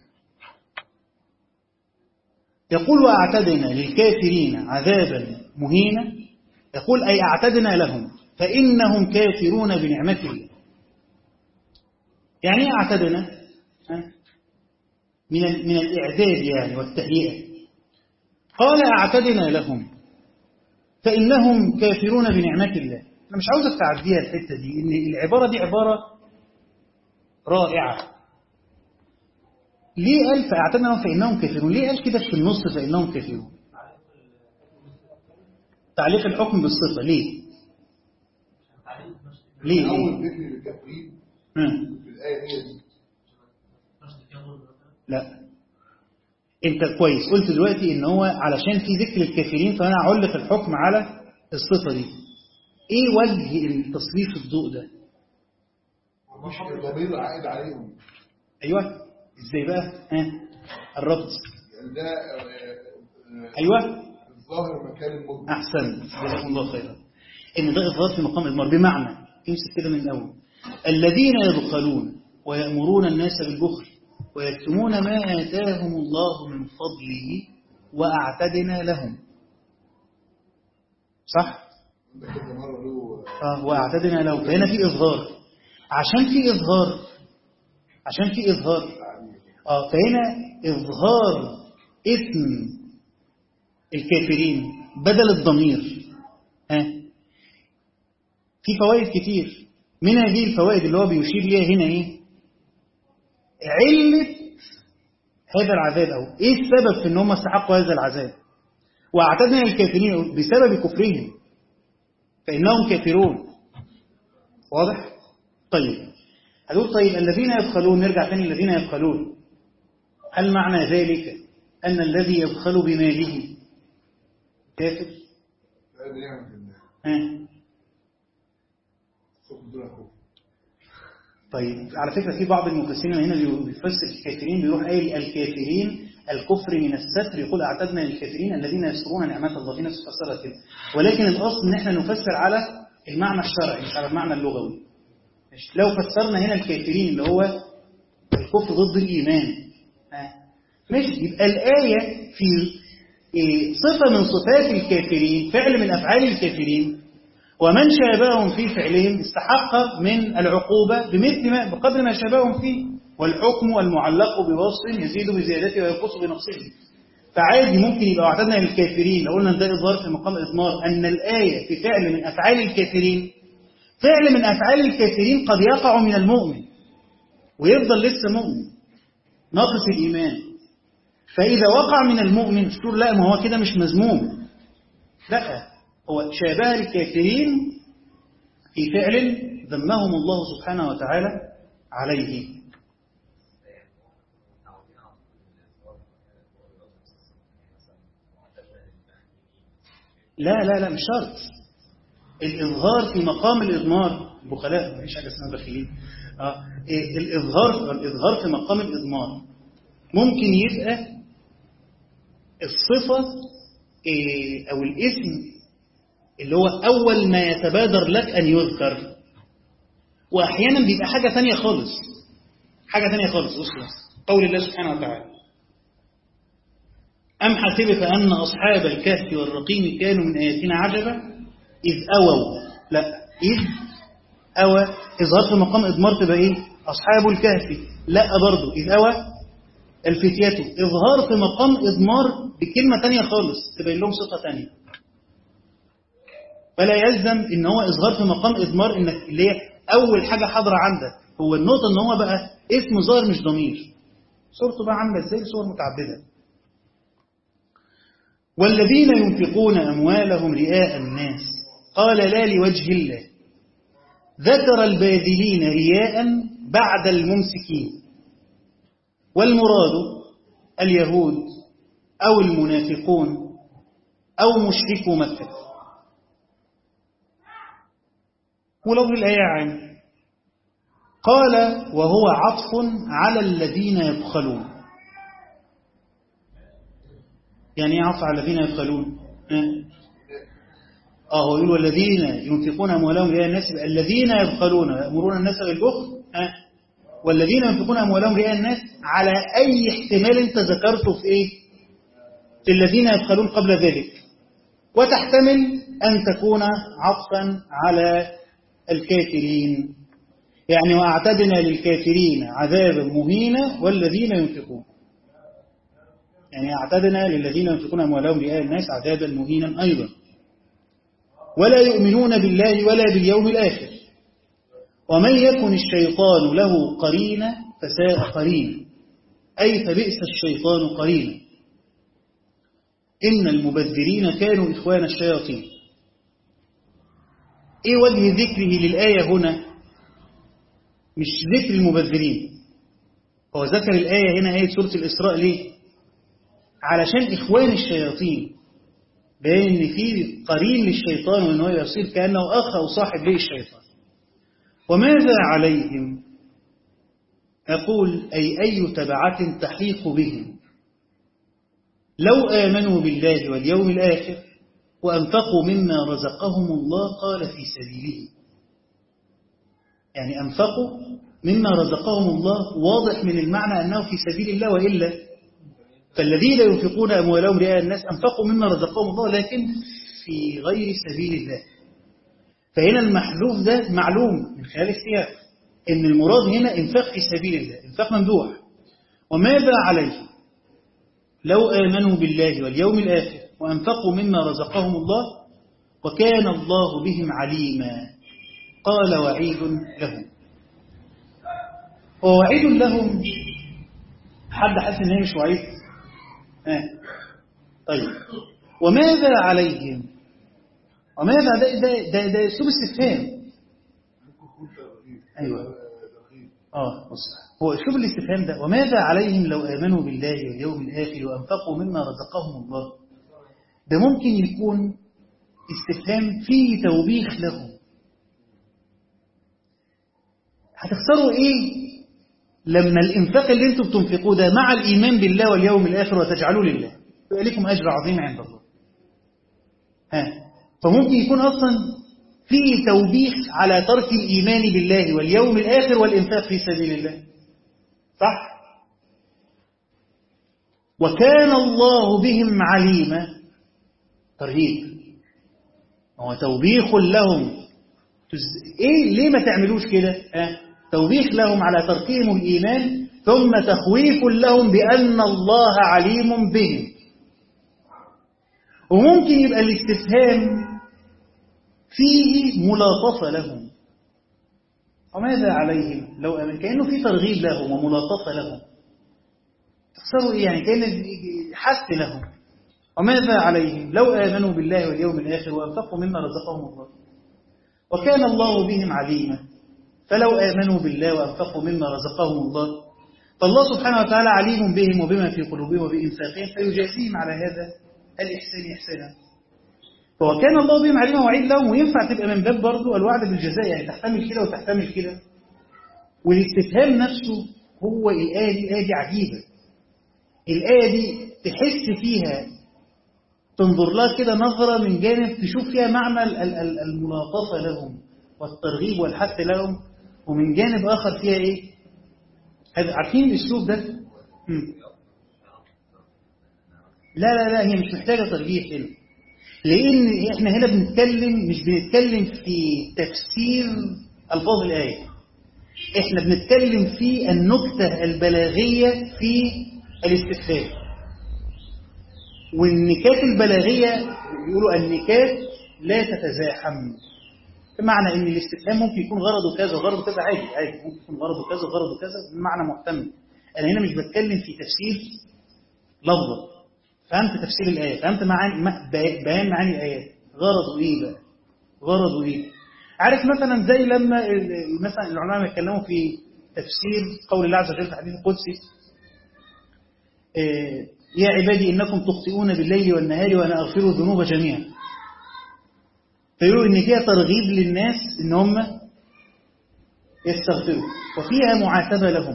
يقول وأعتدنا للكافرين عذابا مهينا يقول أي أعتدنا لهم فإنهم كافرون بنعمة الله يعني ايه أعتدنا من من الإعداد يعني والتهيئة قال أعتدنا لهم فإنهم كافرون بنعمة الله أنا مش عاوزك تعديها الحتة دي إن العبارة دي عبارة رائعة ليه قال فأعتدنا لهم فإنهم كافرون ليه قال كده في النص فإنهم كافرون تعليق الحكم بالصفة ليه ليه أول ليه ذكر للكافرين مم. في الآية هي دي لا انت كويس قلت دلوقتي ان هو علشان في ذكر الكافرين فانا اعلق الحكم على الصفة دي ايه وجه التصريف الضوء ده مش الضمير عائد عليهم ايوه ازاي بقى ها الربط يعني ده آه، آه، ايوه الظاهر مكان المضمر احسنت جزاكم الله خيرا ان ده اظهار في مقام المر بمعنى امسك كده من الاول الذين يبخلون ويأمرون الناس بالبخل ويكتمون ما آتاهم الله من فضله وأعتدنا لهم صح؟ ده كده مرة له آه وأعتدنا لهم فهنا في إظهار عشان في إظهار عشان في إظهار آه فهنا إظهار اسم الكافرين بدل الضمير ها في فوائد كتير من هذه الفوائد اللي هو بيشير ليها هنا ايه علة هذا العذاب او ايه السبب في ان هم استحقوا هذا العذاب واعتدنا للكافرين بسبب كفرهم فانهم كافرون واضح طيب هتقول طيب الذين يبخلون نرجع تاني الذين يبخلون هل معنى ذلك ان الذي يبخل بماله كافر ده نعمة الله ها كفر دون كفر طيب على فكرة في بعض المفسرين هنا اللي بيفسر الكافرين بيروح قايل الكافرين الكفر من الستر يقول اعتدنا للكافرين الذين يسترون نعمات الله في ناس فسرها كده ولكن الاصل ان احنا نفسر على المعنى الشرعي مش على المعنى اللغوي مش- لو فسرنا هنا الكافرين اللي هو الكفر ضد الايمان ها. ماشي يبقى الايه في إيه، صفه من صفات الكافرين فعل من افعال الكافرين ومن شابههم في فعلهم استحق من العقوبة بمثل ما بقدر ما شابههم فيه والحكم المعلق بوصف يزيد بزيادته وينقص بنقصه فعادي ممكن يبقى اعتدنا للكافرين لو قلنا إن ده إظهار في مقام إضمار أن الآية في فعل من أفعال الكافرين فعل من أفعال الكافرين قد يقع من المؤمن ويفضل لسه مؤمن ناقص الإيمان فإذا وقع من المؤمن تقول لا ما هو كده مش مذموم لا هو شابه الكافرين في فعل ذمهم الله سبحانه وتعالى عليه لا لا لا مش شرط الإظهار في مقام الإضمار البخلاء مفيش حاجة اسمها بخيلين آه. إيه، الإظهار الإظهار في مقام الإضمار ممكن يبقى الصفة إيه، أو الاسم اللي هو أول ما يتبادر لك أن يذكر وأحيانا بيبقى حاجة تانية خالص حاجة تانية خالص أصلا قول الله سبحانه وتعالى أم حسبت أن أصحاب الكهف والرقيم كانوا من آياتنا عجبا إذ أووا لا إذ أوى إظهار في مقام إضمار تبقى إيه أصحاب الكهف لا برضو إذ أوى الفتية إظهار في مقام إضمار بكلمة تانية خالص تبين لهم صفة تانية فلا يلزم ان هو اظهار في مقام اضمار انك اللي هي اول حاجه حاضره عندك هو النقطه ان هو بقى اسم ظاهر مش ضمير صورته بقى عامله ازاي صور متعدده والذين ينفقون اموالهم رئاء الناس قال لا لوجه الله ذكر الباذلين رياء بعد الممسكين والمراد اليهود او المنافقون او مشركو مكه ولفظ الآية عام قال وهو عطف على الذين يبخلون يعني ايه عطف على الذين يبخلون اه آه، هو يقول والذين ينفقون أموالهم رئاء الناس يبقى الذين يبخلون ويأمرون الناس بالبخل اه والذين ينفقون أموالهم رئاء الناس على أي احتمال أنت ذكرته في إيه في الذين يبخلون قبل ذلك وتحتمل أن تكون عطفا على الكافرين يعني وأعتدنا للكافرين عذابا مهينا والذين ينفقون يعني أعتدنا للذين ينفقون أموالهم رئاء الناس عذابا مهينا أيضا ولا يؤمنون بالله ولا باليوم الآخر ومن يكن الشيطان له قرينا فساء قرينا أي فبئس الشيطان قرينا إن المبذرين كانوا إخوان الشياطين إيه وجه ذكره للآية هنا مش ذكر المبذرين هو ذكر الآية هنا آية سورة الإسراء ليه علشان إخوان الشياطين بين إن في قرين للشيطان وإن هو يصير كأنه أخ أو صاحب للشيطان وماذا عليهم أقول أي أي تبعة تحيق بهم لو آمنوا بالله واليوم الآخر وأنفقوا مما رزقهم الله قال في سبيله يعني أنفقوا مما رزقهم الله واضح من المعنى أنه في سبيل الله وإلا فالذين ينفقون أموالهم رئاء الناس أنفقوا مما رزقهم الله لكن في غير سبيل الله فهنا المحذوف ده معلوم من خلال السياق إن المراد هنا إنفاق في سبيل الله إنفاق ممدوح وماذا عليه لو آمنوا بالله واليوم الآخر وأنفقوا مما رزقهم الله وكان الله بهم عليما قال وعيد لهم ووعيد لهم حد حاسس ان هي مش وعيد آه. طيب وماذا عليهم وماذا ده ده ده, ده اسلوب استفهام ايوه اه بص هو اسلوب الاستفهام ده وماذا عليهم لو امنوا بالله واليوم الاخر وانفقوا مما رزقهم الله ده ممكن يكون استفهام فيه توبيخ لهم هتخسروا ايه لما الانفاق اللي انتم بتنفقوه ده مع الايمان بالله واليوم الاخر وتجعلوه لله يبقى لكم اجر عظيم عند الله ها فممكن يكون اصلا فيه توبيخ على ترك الايمان بالله واليوم الاخر والانفاق في سبيل الله صح وكان الله بهم عليما ترهيب هو توبيخ لهم تز... ايه ليه ما تعملوش كده اه؟ توبيخ لهم على تركهم الايمان ثم تخويف لهم بان الله عليم بهم وممكن يبقى الاستفهام فيه ملاطفه لهم وماذا عليهم لو أمن كانه في ترغيب لهم وملاطفه لهم تخسروا ايه يعني كان حث لهم وماذا عليهم لو آمنوا بالله واليوم الآخر وأنفقوا مما رزقهم الله وكان الله بهم عليما فلو آمنوا بالله وأنفقوا مما رزقهم الله فالله سبحانه وتعالى عليم بهم وبما في قلوبهم وبإنفاقهم فيجازيهم على هذا الإحسان إحسانا فهو كان الله بهم عليما وعيد لهم وينفع تبقى من باب برضه الوعد بالجزاء يعني تحتمل كده وتحتمل كده والاستفهام نفسه هو الآية دي الآية دي عجيبة الآية دي تحس فيها تنظر لها كده نظرة من جانب تشوف فيها معنى الملاطفة لهم والترغيب والحث لهم ومن جانب آخر فيها إيه؟ عارفين الأسلوب ده؟ مم. لا لا لا هي مش محتاجة ترجيح هنا لأن إحنا هنا بنتكلم مش بنتكلم في تفسير ألفاظ الآية إحنا بنتكلم في النكتة البلاغية في الاستفهام والنكات البلاغية بيقولوا النكات لا تتزاحم بمعنى ان الاستفهام ممكن يكون غرضه كذا وغرضه كذا عادي عادي ممكن يكون غرضه كذا وغرضه كذا بمعنى محتمل انا هنا مش بتكلم في تفسير لفظه فهمت تفسير الايه فهمت معاني بيان معاني الايات غرضه ايه بقى غرضه ايه عارف مثلا زي لما مثلا العلماء يتكلموا في تفسير قول الله عز وجل في الحديث القدسي يا عبادي إنكم تخطئون بالليل والنهار وأنا أغفر الذنوب جميعا فيقولوا إن فيها ترغيب للناس إن هم يستغفروا وفيها معاتبة لهم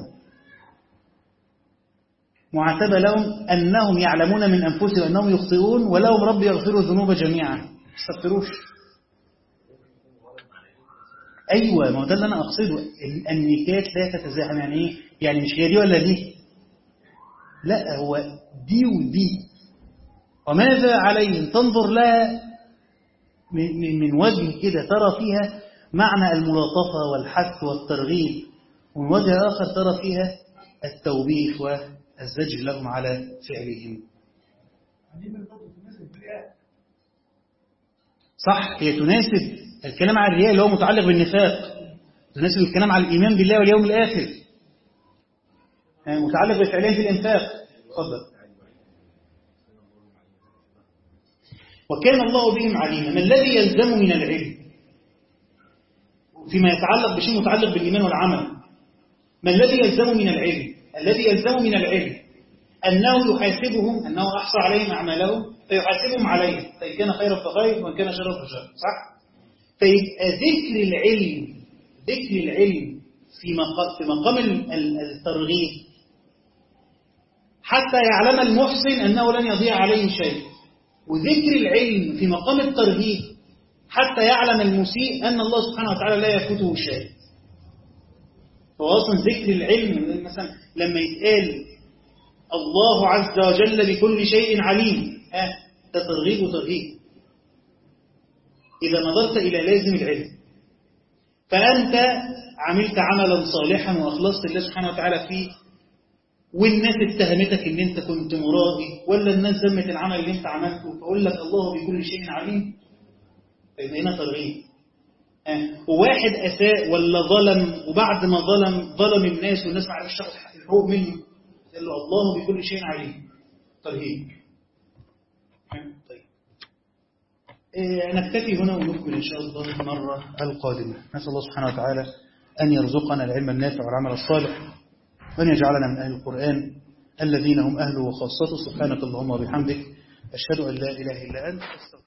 معاتبة لهم أنهم يعلمون من أنفسهم أنهم يخطئون ولهم رب يغفر الذنوب جميعا ما يستغفروش أيوة ما هو ده اللي أنا أقصده النكات لا تتزاحم يعني إيه؟ يعني مش هي دي ولا دي لا هو دي ودي وماذا عليهم تنظر لها من, من وجه كده ترى فيها معنى الملاطفة والحث والترغيب ومن وجه آخر ترى فيها التوبيخ والزجر لهم على فعلهم صح هي تناسب الكلام عن الرياء اللي هو متعلق بالنفاق تناسب الكلام عن الإيمان بالله واليوم الآخر متعلق بفعلين في الإنفاق تفضل وكان الله بهم عليما ما الذي يلزم من العلم فيما يتعلق بشيء متعلق بالإيمان والعمل ما الذي يلزم من العلم الذي يلزم من العلم أنه يحاسبهم أنه أحصى عليهم أعمالهم فيحاسبهم عليه فإن كان خيرا فخير وإن كان شرا فشر صح؟ فيبقى ذكر العلم ذكر العلم في مقام, في مقام الترغيب حتى يعلم المحسن أنه لن يضيع عليه شيء وذكر العلم في مقام الترهيب حتى يعلم المسيء أن الله سبحانه وتعالى لا يفوته شيء هو أصلا ذكر العلم مثلا لما يتقال الله عز وجل بكل شيء عليم آه ده ترغيب وترهيب إذا نظرت إلى لازم العلم فأنت عملت عملا صالحا وأخلصت الله سبحانه وتعالى فيه والناس اتهمتك ان انت كنت مرائي ولا الناس ذمت العمل اللي انت عملته فاقول لك الله بكل شيء عليم فيبقى هنا ترغيب آه. وواحد اساء ولا ظلم وبعد ما ظلم ظلم الناس والناس ما عرفش تاخد الحقوق منه قال له الله بكل شيء عليم ترهيب آه. طيب آه نكتفي هنا ونكمل ان شاء الله المره القادمه نسال الله سبحانه وتعالى ان يرزقنا العلم النافع والعمل الصالح وأن يجعلنا من أهل القرآن الذين هم أهله وخاصته سبحانك اللهم وبحمدك أشهد أن لا إله إلا أنت